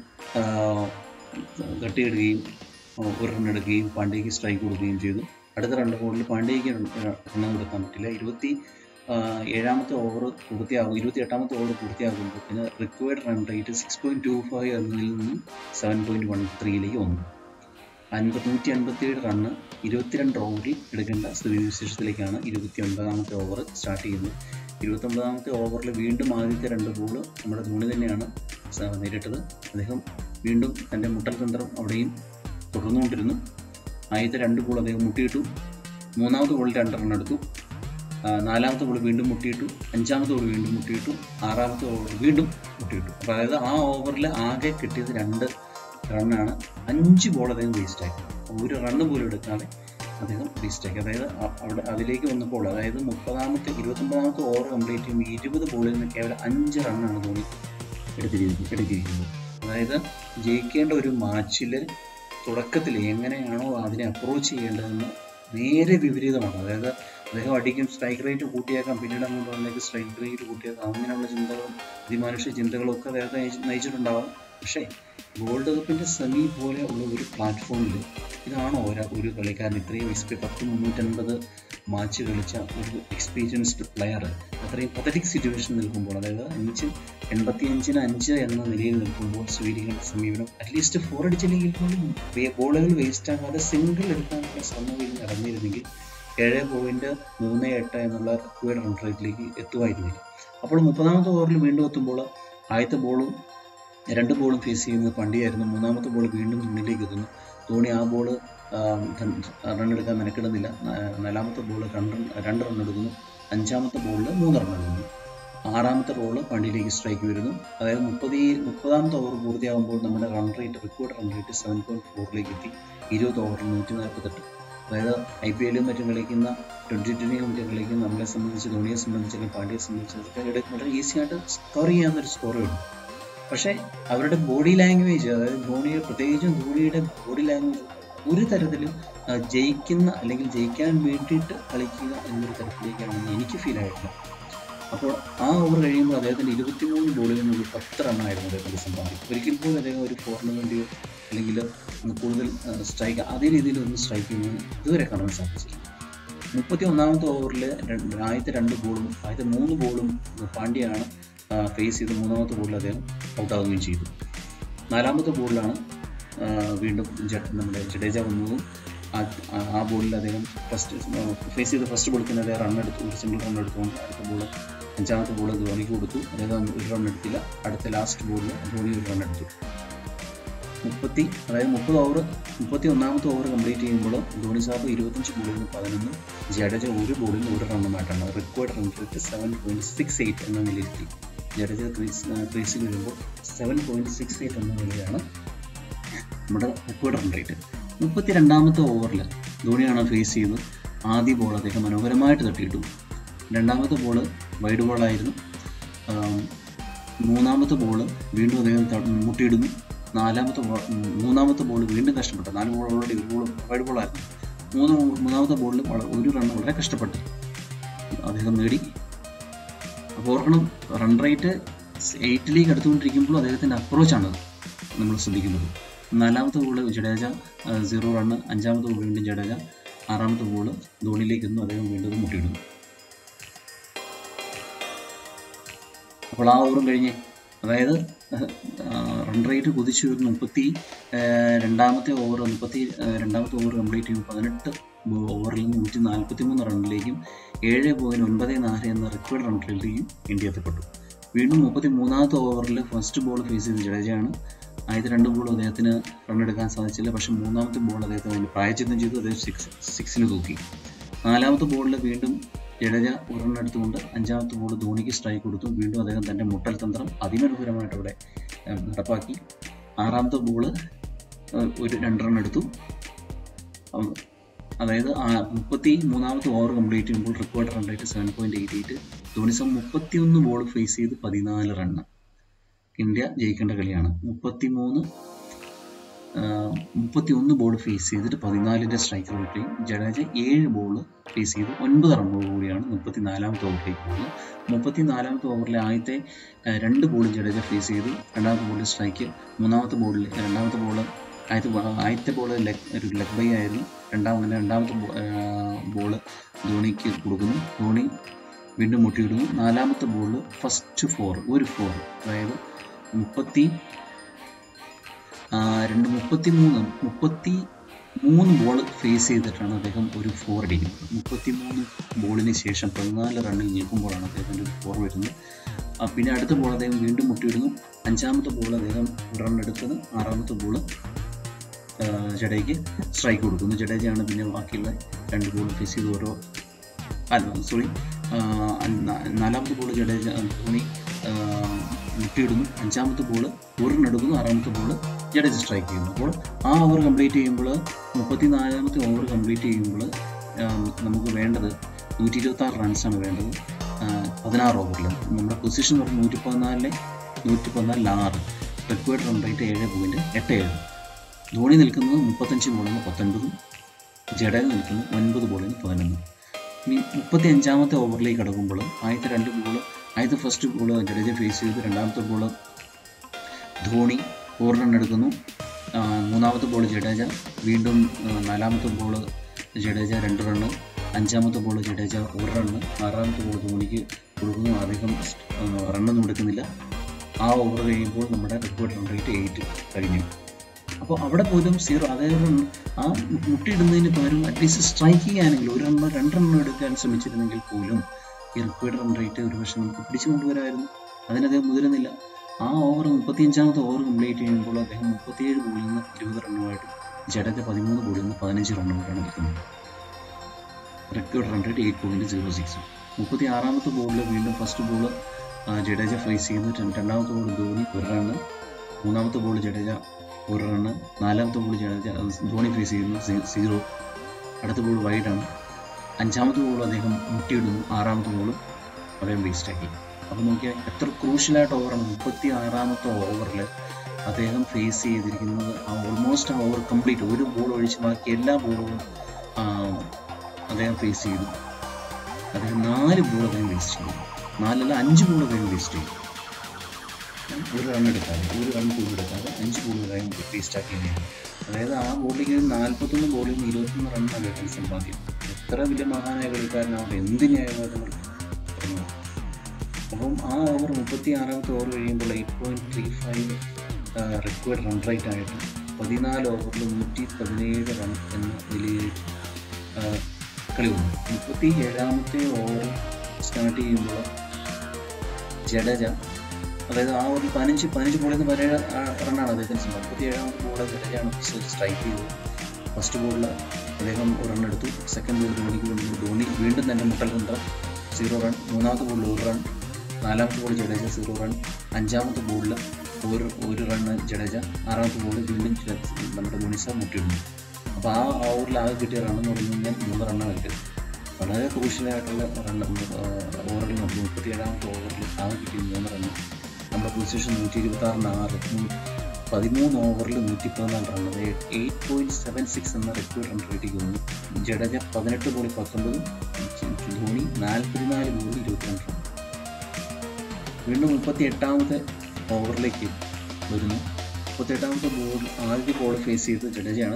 S1: തട്ടിയിടുകയും ഒരു റൺ എടുക്കുകയും പാണ്ഡ്യയ്ക്ക് സ്ട്രൈക്ക് കൊടുക്കുകയും ചെയ്തു അടുത്ത രണ്ട് ബോളിൽ പാണ്ഡ്യയ്ക്ക് റൺ കൊടുക്കാൻ പറ്റില്ല ഇരുപത്തി ഏഴാമത്തെ ഓവർ പൂർത്തിയാകും ഇരുപത്തി എട്ടാമത്തെ ഓവർ പൂർത്തിയാകുമ്പോഴത്തേന് required run rate six point two five എന്നതിൽ നിന്നും സെവൻ പോയിന്റ് വൺ ത്രീയിലേക്ക് വന്നു അൻപത് നൂറ്റി അൻപത്തിയേഴ് റണ്ണ് ഇരുപത്തിരണ്ട് ഓവറിൽ എടുക്കേണ്ട സ്ഥിതിവിശേഷത്തിലേക്കാണ് ഇരുപത്തി ഒൻപതാമത്തെ ഓവർ സ്റ്റാർട്ട് ചെയ്യുന്നത് ഇരുപത്തൊമ്പതാമത്തെ ഓവറിൽ വീണ്ടും ആദ്യത്തെ രണ്ട് ബോൾ നമ്മുടെ ധോണി തന്നെയാണ് നേരിട്ടത് അദ്ദേഹം വീണ്ടും തൻ്റെ മുട്ടൽ തന്ത്രം അവിടെയും തുടർന്നുകൊണ്ടിരുന്നു ആദ്യത്തെ രണ്ട് ബോൾ അദ്ദേഹം മുട്ടിയിട്ടു മൂന്നാമത്തെ ബോളിൽ രണ്ട് റൺ എടുത്തു നാലാമത്തെ ബോൾ വീണ്ടും മുട്ടിയിട്ടു അഞ്ചാമത്തെ ബോൾ വീണ്ടും മുട്ടിയിട്ടു ആറാമത്തെ ഓവർ വീണ്ടും മുട്ടിയിട്ടു അപ്പോൾ അതായത് ആ ഓവറിൽ ആകെ കിട്ടിയത് രണ്ട് റണ്ണാണ് അഞ്ച് ബോൾ അദ്ദേഹം വേസ്റ്റാക്കി ഒരു റണ്ണ് പോലും എടുക്കാതെ അദ്ദേഹം വേസ്റ്റാക്കി അതായത് അവിടെ അതിലേക്ക് വന്നപ്പോൾ അതായത് മുപ്പതാമത്തെ ഇരുപത്തൊമ്പതാമത്തെ ഓവർ കംപ്ലീറ്റ് ചെയ്യുമ്പോൾ ഇരുപത് ബോളിൽ നിന്ന് കേവലം അഞ്ച് റണ്ണാണ് ധോണി എടുത്തിരിക്കുന്നത് എടുത്തിരിക്കുന്നത് അതായത് ജയിക്കേണ്ട ഒരു മാച്ചിൽ തുടക്കത്തിൽ എങ്ങനെയാണോ അതിനെ അപ്രോച്ച് ചെയ്യേണ്ടതെന്ന് നേരെ വിപരീതമാണ് അതായത് അദ്ദേഹം അടിക്കും സ്ട്രൈക്ക് റേറ്റ് കൂട്ടിയേക്കാം പിന്നീട് അങ്ങോട്ട് വന്നേക്ക് സ്ട്രൈക്ക് റേറ്റ് കൂട്ടിയേക്കാം അങ്ങനെയുള്ള ചിന്തകളും അതിമനുഷ്യ ചിന്തകളും ഒക്കെ അദ്ദേഹത്തെ നയിച്ചിട്ടുണ്ടാവും പക്ഷേ വേൾഡ് കപ്പിൻ്റെ സെമി പോലെ ഉള്ള ഒരു പ്ലാറ്റ്ഫോമിൽ ഇതാണോ ഒരു ഒരു കളിക്കാരൻ ഇത്രയും എക്സ്പീ പത്ത് മുന്നൂറ്റൻപത് മാച്ച് കളിച്ച ഒരു എക്സ്പീരിയൻസ്ഡ് പ്ലെയർ അത്രയും പതറ്റിക് സിറ്റുവേഷൻ നിൽക്കുമ്പോൾ അതായത് അഞ്ച് എൺപത്തി അഞ്ചിന് അഞ്ച് എന്ന നിലയിൽ നിൽക്കുമ്പോൾ സ്വീകരിക്കേണ്ട സമീപനം അറ്റ്ലീസ്റ്റ് ഫോർ അടിച്ചില്ലെങ്കിൽ പോലും ബോളുകൾ വേസ്റ്റ് ആകാതെ സിംഗിൾ എടുക്കാനുള്ള ശ്രമം നടന്നിരുന്നെങ്കിൽ ഏഴ് പോയിന്റ് മൂന്ന് എട്ട് എന്നുള്ള റിക്വയർഡ് റൺ റേറ്റിലേക്ക് എത്തുമായിരുന്നില്ല അപ്പോൾ മുപ്പതാമത്തെ ഓവറിൽ വീണ്ടും എത്തുമ്പോൾ ആദ്യത്തെ ബോളും രണ്ട് ബോളും ഫേസ് ചെയ്യുന്നത് പണ്ടിയായിരുന്നു മൂന്നാമത്തെ ബോൾ വീണ്ടും ധോണിയിലേക്ക് എത്തുന്നു ധോണി ആ ബോൾ റൺ എടുക്കാൻ മെനക്കിടുന്നില്ല നാലാമത്തെ ബോൾ രണ്ട് രണ്ട് റൺ എടുക്കുന്നു അഞ്ചാമത്തെ ബോളിൽ മൂന്ന് റൺ എടുക്കുന്നു ആറാമത്തെ ബോൾ പണ്ടിയിലേക്ക് സ്ട്രൈക്ക് വരുന്നു അതായത് മുപ്പത് മുപ്പതാമത്തെ ഓവർ പൂർത്തിയാകുമ്പോൾ നമ്മുടെ run rate record run rate seven point ഫോറിലേക്ക് എത്തി ഇരുപത് ഓവറിൽ നൂറ്റി നാൽപ്പത്തെട്ട് അതായത് ഐ പി എല്ലും മറ്റും കളിക്കുന്ന ട്വൻറ്റി ട്വൻറ്റിയും മറ്റും കളിക്കുന്ന നമ്മളെ സംബന്ധിച്ച് ധോണിയെ സംബന്ധിച്ച് അല്ലെങ്കിൽ പാണ്ഡ്യയെ സംബന്ധിച്ച് വളരെ ഈസി ആയിട്ട് സ്കോർ ചെയ്യാവുന്നൊരു സ്കോറേ ഉള്ളൂ പക്ഷേ അവരുടെ ബോഡി ലാംഗ്വേജ് അതായത് ധോണിയെ പ്രത്യേകിച്ചും ധോണിയുടെ ബോഡി ലാംഗ്വേജ് ഒരു തരത്തിലും ജയിക്കുന്ന അല്ലെങ്കിൽ ജയിക്കാൻ വേണ്ടിയിട്ട് കളിക്കുക എന്നൊരു തരത്തിലേക്കാണെന്ന് എനിക്ക് ഫീൽ ആയിട്ടില്ല അപ്പോൾ ആ ഓവർ കഴിയുമ്പോൾ അദ്ദേഹത്തിൻ്റെ ഇരുപത്തിമൂന്ന് ബോളിൽ നിന്ന് പത്ത് റണ്ണായിരുന്നു അദ്ദേഹത്തിൻ്റെ സമ്പാദ്യം ഒരിക്കൽ പോലും അദ്ദേഹം ഒരു ഫോറിന് വേണ്ടിയോ അല്ലെങ്കിൽ കൂടുതൽ സ്ട്രൈക്ക് അതേ രീതിയിൽ ഒന്നും സ്ട്രൈക്ക് ചെയ്യുന്നതിന് ഇതുവരെ കാണാൻ സാധിച്ചില്ല മുപ്പത്തി ഒന്നാമത്തെ ഓവറിൽ ആദ്യത്തെ രണ്ട് ബോളും ആദ്യത്തെ മൂന്ന് ബോളും പാണ്ഡ്യയാണ് ഫേസ് ചെയ്ത് മൂന്നാമത്തെ ബോളിൽ അദ്ദേഹം ഔട്ടാവുകയും ചെയ്തു നാലാമത്തെ ബോളിലാണ് വീണ്ടും നമ്മുടെ ജഡേജ വന്നതും ആ ബോളിൽ അദ്ദേഹം ഫസ്റ്റ് ഫേസ് ചെയ്ത് ഫസ്റ്റ് ബോളിൽ തന്നെ അദ്ദേഹം റൺ എടുത്തു ഒരു സിംഗിൾ റൺ എടുത്തുകൊണ്ട് അടുത്ത ബോൾ അഞ്ചാമത്തെ ബോൾ ധോണിക്ക് കൊടുത്തു അദ്ദേഹം ഒരു റൺ എടുത്തില്ല അടുത്ത ലാസ്റ്റ് ബോളിൽ ധോണി ഒരു റൺ എടുത്തു മുപ്പത്തി അതായത് മുപ്പത് ഓവർ മുപ്പത്തി ഒന്നാമത്തെ ഓവർ കംപ്ലീറ്റ് ചെയ്യുമ്പോൾ ധോണി സാബ് ഇരുപത്തഞ്ച് ബോളിൽ നിന്ന് പതിനൊന്ന് ജഡേജ ഒരു ബോളിൽ ഒരു റണ്ണുമായിട്ടാണ് record run rate seven point six eight എന്ന നിലയിലെത്തി ജഡേജ ക്രീസ് ക്രീസിൽ വരുമ്പോൾ സെവൻ പോയിന്റ് സിക്സ് എയ്റ്റ് എന്ന നിലയിലാണ് നമ്മുടെ റെക്കോർഡ് റൺ റേറ്റ് മുപ്പത്തി രണ്ടാമത്തെ ഓവറിൽ ധോണിയാണ് ഫേസ് ചെയ്തത് ആദ്യ ബോൾ അദ്ദേഹം മനോഹരമായിട്ട് തട്ടിയിട്ടു രണ്ടാമത്തെ ബോൾ വൈഡ് ബോളായിരുന്നു മൂന്നാമത്തെ ബോൾ വീണ്ടും അദ്ദേഹം മുട്ടിയിടുന്നു നാലാമത്തെ ബോൾ മൂന്നാമത്തെ ബോൾ വീണ്ടും കഷ്ടപ്പെട്ടു നാല് ബോൾ ഓൾറെഡി ഒരു ബോൾ വൈഡ് ബോളായിരുന്നു മൂന്ന് മൂന്നാമത്തെ ബോളിൽ ഒരു റൺ വളരെ കഷ്ടപ്പെട്ടു അദ്ദേഹം നേടി അപ്പോൾ ഓർക്കണം റൺ റേറ്റ് എയ്റ്റിലേക്ക് അടുത്തുകൊണ്ടിരിക്കുമ്പോൾ അദ്ദേഹത്തിൻ്റെ അപ്രോച്ചാണ് നമ്മൾ ശ്രദ്ധിക്കുന്നത് നാലാമത്തെ ബോള് ജഡേജ സീറോ റണ്ണ് അഞ്ചാമത്തെ ബോൾ വീണ്ടും ജഡേജ ആറാമത്തെ ബോള് ധോണിയിലേക്ക് എന്നും അദ്ദേഹം വീണ്ടും മുട്ടിയിടുന്നു അപ്പോൾ ആ ഓവറും കഴിഞ്ഞ് അതായത് റൺ റേറ്റ് കുതിച്ചു വരുന്ന മുപ്പത്തി രണ്ടാമത്തെ ഓവർ മുപ്പത്തി രണ്ടാമത്തെ ഓവർ കംപ്ലീറ്റ് ചെയ്യുമ്പോൾ പതിനെട്ട് ഓവറിൽ നിന്ന് നൂറ്റി നാൽപ്പത്തി മൂന്ന് റണ്ണിലേക്കും ഏഴ് പോയിൻറ്റ് ഒൻപത് നാല് എന്ന റെക്കോർഡ് റൺ റേറ്റിലേക്കും ഇന്ത്യ എത്തപ്പെട്ടു വീണ്ടും മുപ്പത്തി മൂന്നാമത്തെ ഓവറിൽ ഫസ്റ്റ് ബോൾ ഫേസ് ചെയ്ത് ജഡേജയാണ് ആദ്യത്തെ രണ്ട് ബോൾ അദ്ദേഹത്തിന് റൺ എടുക്കാൻ സാധിച്ചില്ല പക്ഷേ മൂന്നാമത്തെ ബോൾ അദ്ദേഹത്തിന് അതിന് പ്രായച്ചിത്തം ചെയ്തു അദ്ദേഹം സിക്സ് സിക്സിന് തൂക്കി നാലാമത്തെ ബോളിൽ വീണ്ടും ജഡേജ ഒരു റൺ എടുത്തുകൊണ്ട് അഞ്ചാമത്തെ ബോൾ ധോണിക്ക് സ്ട്രൈക്ക് കൊടുത്തു വീണ്ടും അദ്ദേഹം തൻ്റെ മുട്ടൽ തന്ത്രം അതിമനോഹരമായിട്ട് അവിടെ നടപ്പാക്കി ആറാമത്തെ ബോൾ ഒരു രണ്ട് റൺ എടുത്തു അതായത് മുപ്പത്തി മൂന്നാമത്തെ ഓവർ കംപ്ലീറ്റ് ചെയ്യുമ്പോൾ record run rate seven point eight eight ധോണിസം മുപ്പത്തിയൊന്ന് ബോൾ ഫേസ് ചെയ്ത് പതിനാല് റണ്ണ് ഇന്ത്യ ജയിക്കേണ്ട കളിയാണ് മുപ്പത്തി മൂന്ന് മുപ്പത്തി ഒന്ന് ബോൾ ഫേസ് ചെയ്തിട്ട് പതിനാലിൻ്റെ സ്ട്രൈക്ക് റേറ്റിൽ ജഡേജ ഏഴ് ബോൾ ഫേസ് ചെയ്ത് ഒൻപത് റണ്ണോട് കൂടിയാണ് മുപ്പത്തി നാലാമത്തെ ഓവറിലേക്ക് പോകുന്നത് മുപ്പത്തി നാലാമത്തെ ഓവറിലെ ആദ്യത്തെ ആ, രണ്ട് ബോൾ ജഡേജ ഫേസ് ചെയ്തു രണ്ടാമത്തെ ബോളിൽ സ്ട്രൈക്ക് മൂന്നാമത്തെ ബോളിൽ രണ്ടാമത്തെ ബോൾ ആദ്യത്തെ ബോ- ആദ്യത്തെ ബോൾ ലെഗ് ഒരു ലെഗ് ബൈ ആയിരുന്നു രണ്ടാമത്തെ രണ്ടാമത്തെ ബോൾ ധോണിക്ക് കൊടുക്കുന്നു ധോണി വീണ്ടും മുട്ടിയിടുന്നു നാലാമത്തെ ബോളിൽ ഫസ്റ്റ് ഫോർ ഒരു ഫോർ അതായത് മുപ്പത്തി ആ, രണ്ട് മുപ്പത്തി മൂന്ന് മുപ്പത്തി മൂന്ന് ബോൾ ഫേസ് ചെയ്തിട്ടാണ് അദ്ദേഹം ഒരു ഫോർ അടിക്കുന്നത് മുപ്പത്തി മൂന്ന് ബോളിന് ശേഷം പതിനാല് റണ്ണിൽ നിൽക്കുമ്പോഴാണ് അദ്ദേഹത്തിൻ്റെ ഒരു ഫോർ വരുന്നത് ആ, പിന്നെ അടുത്ത ബോൾ അദ്ദേഹം വീണ്ടും മുട്ടിയിടുന്നു അഞ്ചാമത്തെ ബോൾ അദ്ദേഹം റൺ എടുക്കുന്നു ആറാമത്തെ ബോൾ ജഡേജയ്ക്ക് സ്ട്രൈക്ക് കൊടുക്കുന്നു ജഡേജയാണ് പിന്നെ ബാക്കിയുള്ള രണ്ട് ബോൾ ഫേസ് ചെയ്ത് ഓരോ അല്ല സോറി നാലാമത്തെ ബോൾ ജഡേജ ധോണി ആ, മുട്ടിയിടുന്നു അഞ്ചാമത്തെ ബോൾ എടുക്കുന്നു ആറാമത്തെ ബോൾ ജഡേജ സ്ട്രൈക്ക് ചെയ്യുന്നു അപ്പോൾ ആ ഓവർ കംപ്ലീറ്റ് ചെയ്യുമ്പോൾ മുപ്പത്തി നാലാമത്തെ ഓവർ കംപ്ലീറ്റ് ചെയ്യുമ്പോൾ നമുക്ക് വേണ്ടത് നൂറ്റി ഇരുപത്തി ആറ് റൺസാണ് വേണ്ടത് ആ, പതിനാറ് ഓവറിൽ നമ്മുടെ പൊസിഷൻ എന്ന് പറഞ്ഞാൽ നൂറ്റി പതിനാലിലെ നൂറ്റി പതിനാലിൽ ആറ് റിക്വയർഡ് റൺ റേറ്റ് ഏഴ് പോയിൻറ്റ് എട്ട് ഏഴ് ധോണി നിൽക്കുന്നത് മുപ്പത്തഞ്ച് ബോളിൽ നിന്ന് പത്തൊൻപതും ജഡേജ നിൽക്കുന്നത് ഒൻപത് ബോളിൽ നിന്ന് പതിനൊന്നും ഇനി മുപ്പത്തി അഞ്ചാമത്തെ ഓവറിലേക്ക് കടക്കുമ്പോൾ ആദ്യത്തെ രണ്ട് ബോൾ ആദ്യത്തെ ഫസ്റ്റ് ബോൾ ജഡേജ ഫേസ് ചെയ്ത് രണ്ടാമത്തെ ബോൾ ധോണി ഫോർ റൺ എടുക്കുന്നു ആ, മൂന്നാമത്തെ ബോൾ ജഡേജ വീണ്ടും ആ, നാലാമത്തെ ബോൾ ജഡേജ രണ്ട് റണ്ണ് അഞ്ചാമത്തെ ബോൾ ജഡേജ ഒരു റണ്ണ് ആറാമത്തെ ബോൾ ധോണിക്ക് കൊടുക്കുന്നു അധികം റണ്ണൊന്നും എടുക്കുന്നില്ല ആ ഓവർ കഴിയുമ്പോൾ നമ്മുടെ റെക്കോർഡ് റൺ റേറ്റ് എയ്റ്റ് കഴിഞ്ഞു അപ്പോൾ അവിടെ പോലും സീറോ അതായത് ആ മുട്ടിയിടുന്നതിന് പകരം അറ്റ്ലീസ്റ്റ് സ്ട്രൈക്ക് ചെയ്യാനെങ്കിലും ഒരു റണ്ണോ രണ്ട് റണ്ണോ എടുക്കാൻ ശ്രമിച്ചിരുന്നെങ്കിൽ പോലും ഈ റിക്വയർഡ് റൺ റേറ്റ് ഒരു പക്ഷേ നമുക്ക് പിടിച്ചു കൊണ്ടുവരാമായിരുന്നു അതിന് അദ്ദേഹം മുതിരുന്നില്ല ആ ഓവർ മുപ്പത്തിയഞ്ചാമത്തെ ഓവർ കംപ്ലീറ്റ് ചെയ്യുമ്പോൾ അദ്ദേഹം മുപ്പത്തിയേഴ് ബോളിൽ നിന്ന് ഇരുപത് റണ്ണുമായിട്ട് ജഡേജ പതിമൂന്ന് ബോളിൽ നിന്ന് പതിനഞ്ച് റണ്ണുമായിട്ടാണ് നിൽക്കുന്നത് record run rate eight point zero six മുപ്പത്തി ആറാമത്തെ ബോളിൽ വീണ്ടും ഫസ്റ്റ് ബോൾ ജഡേജ ഫേസ് ചെയ്യുന്നു ര- രണ്ടാമത്തെ ബോൾ ധോണി ഒരു റണ്ണ് മൂന്നാമത്തെ ബോൾ ജഡേജ ഒരു റണ്ണ് നാലാമത്തെ ബോൾ ജഡേജ അത് ധോണി ഫേസ് ചെയ്യുന്നു സീ- സീറോ അടുത്ത ബോൾ വൈഡാണ് അഞ്ചാമത്തെ ബോൾ അദ്ദേഹം മുട്ടിയിടുന്നു ആറാമത്തെ ബോൾ അദ്ദേഹം വേസ്റ്റാക്കി അപ്പോൾ നോക്കിയാൽ എത്ര ക്രൂഷ്യലായിട്ട് ഓവറാണ് മുപ്പത്തി ആറാമത്തെ ഓവറിൽ അദ്ദേഹം ഫേസ് ചെയ്തിരിക്കുന്നത് ഓൾമോസ്റ്റ് ആ ഓവർ കംപ്ലീറ്റ് ഒരു ബോൾ ഒഴിച്ച് ബാക്കി എല്ലാ ബോളുകളും അദ്ദേഹം ഫേസ് ചെയ്തു അദ്ദേഹം നാല് ബോൾ അദ്ദേഹം വേസ്റ്റ് ചെയ്തു നാലല്ല അഞ്ച് ബോൾ അദ്ദേഹം വേസ്റ്റ് ചെയ്തു ഒരു റൺ എടുക്കാതെ ഒരു റൺ പോലും എടുക്കാതെ അഞ്ച് ബോൾ അദ്ദേഹം വേസ്റ്റ് ആക്കിയതാണ് അതായത് ആ ബോളിലേക്ക് നാൽപ്പത്തൊന്ന് ബോളിൽ നിന്ന് ഇരുപത്തൊന്ന് റണ്ണാണ് അദ്ദേഹം സമ്പാദ്യം എത്ര വലിയ മഹാനായ കളിക്കാരനാവട്ടെ എന്ത് ന്യായവാദങ്ങൾ പറഞ്ഞു അപ്പം ആ ഓവർ മുപ്പത്തി ആറാമത്തെ ഓവർ കഴിയുമ്പോൾ eight point three five required run rate ആയിട്ട് പതിനാല് ഓവറിൽ നൂറ്റി പതിനേഴ് റൺ എന്ന നിലയിൽ ആ, കളി വന്നു മുപ്പത്തി ഏഴാമത്തെ ഓവർ സ്റ്റാർട്ട് ചെയ്യുമ്പോൾ ജഡേജ അതായത് ആ ഒരു പതിനഞ്ച് പതിനഞ്ച് ബോളിൽ നിന്ന് പതിനേഴ് റണ്ണാണ് അദ്ദേഹത്തിന് സംഭവം മുപ്പത്തി ഏഴാമത്തെ ബോൾ ജഡേജയാണ് സ്ട്രൈക്ക് ചെയ്തത് ഫസ്റ്റ് ബോളിൽ അദ്ദേഹം ഒരു റൺ എടുത്തു സെക്കൻഡ് ബോൾ ധോണിക്ക് വേണ്ടി ധോണി വീണ്ടും തന്നെ മുട്ടലുണ്ട് സീറോ റൺ മൂന്നാമത്തെ ബോളിൽ ഒരു റൺ നാലാമത്തെ ബോൾ ജഡേജ സീറോ റൺ അഞ്ചാമത്തെ ബോളിൽ ഒരു ഒരു റണ്ണ് ജഡേജ ആറാമത്തെ ബോളിൽ വീണ്ടും ജഡ- നമ്മുടെ ധോണിസ മുട്ടിയിടുന്നു അപ്പോൾ ആ ഓവറിൽ ആകെ കിട്ടിയ റണ്ണെന്ന് പറഞ്ഞു കഴിഞ്ഞാൽ മൂന്ന് റണ്ണാണ് കിട്ടിയത് വളരെ ക്രൂഷ്യലായിട്ടുള്ള റൺ ഓവറിൽ നമുക്ക് മുപ്പത്തി ഏഴാമത്തെ ഓവറിൽ ആകെ കിട്ടിയ മൂന്ന് റണ്ണ് നമ്മുടെ പൊസിഷൻ നൂറ്റി ഇരുപത്തി ആറിന് ആറ് നൂ- പതിമൂന്ന് ഓവറിൽ നൂറ്റി പതിനാല് റൺ അതായത് എയ്റ്റ് പോയിന്റ് സെവൻ സിക്സ് എന്ന റെക്കോർഡ് റൺ റേറ്റിംഗ് വന്നു ജഡേജ പതിനെട്ട് ബോളിൽ പത്തൊമ്പതും ധോണി നാൽപ്പത്തിനാല് ബോളിൽ ഇരുപത്തിരണ്ട് റൺ വീണ്ടും മുപ്പത്തി എട്ടാമത്തെ ഓവറിലേക്ക് വരുന്നു മുപ്പത്തി എട്ടാമത്തെ ബോൾ ആദ്യ ബോൾ ഫേസ് ചെയ്ത് ജഡേജയാണ്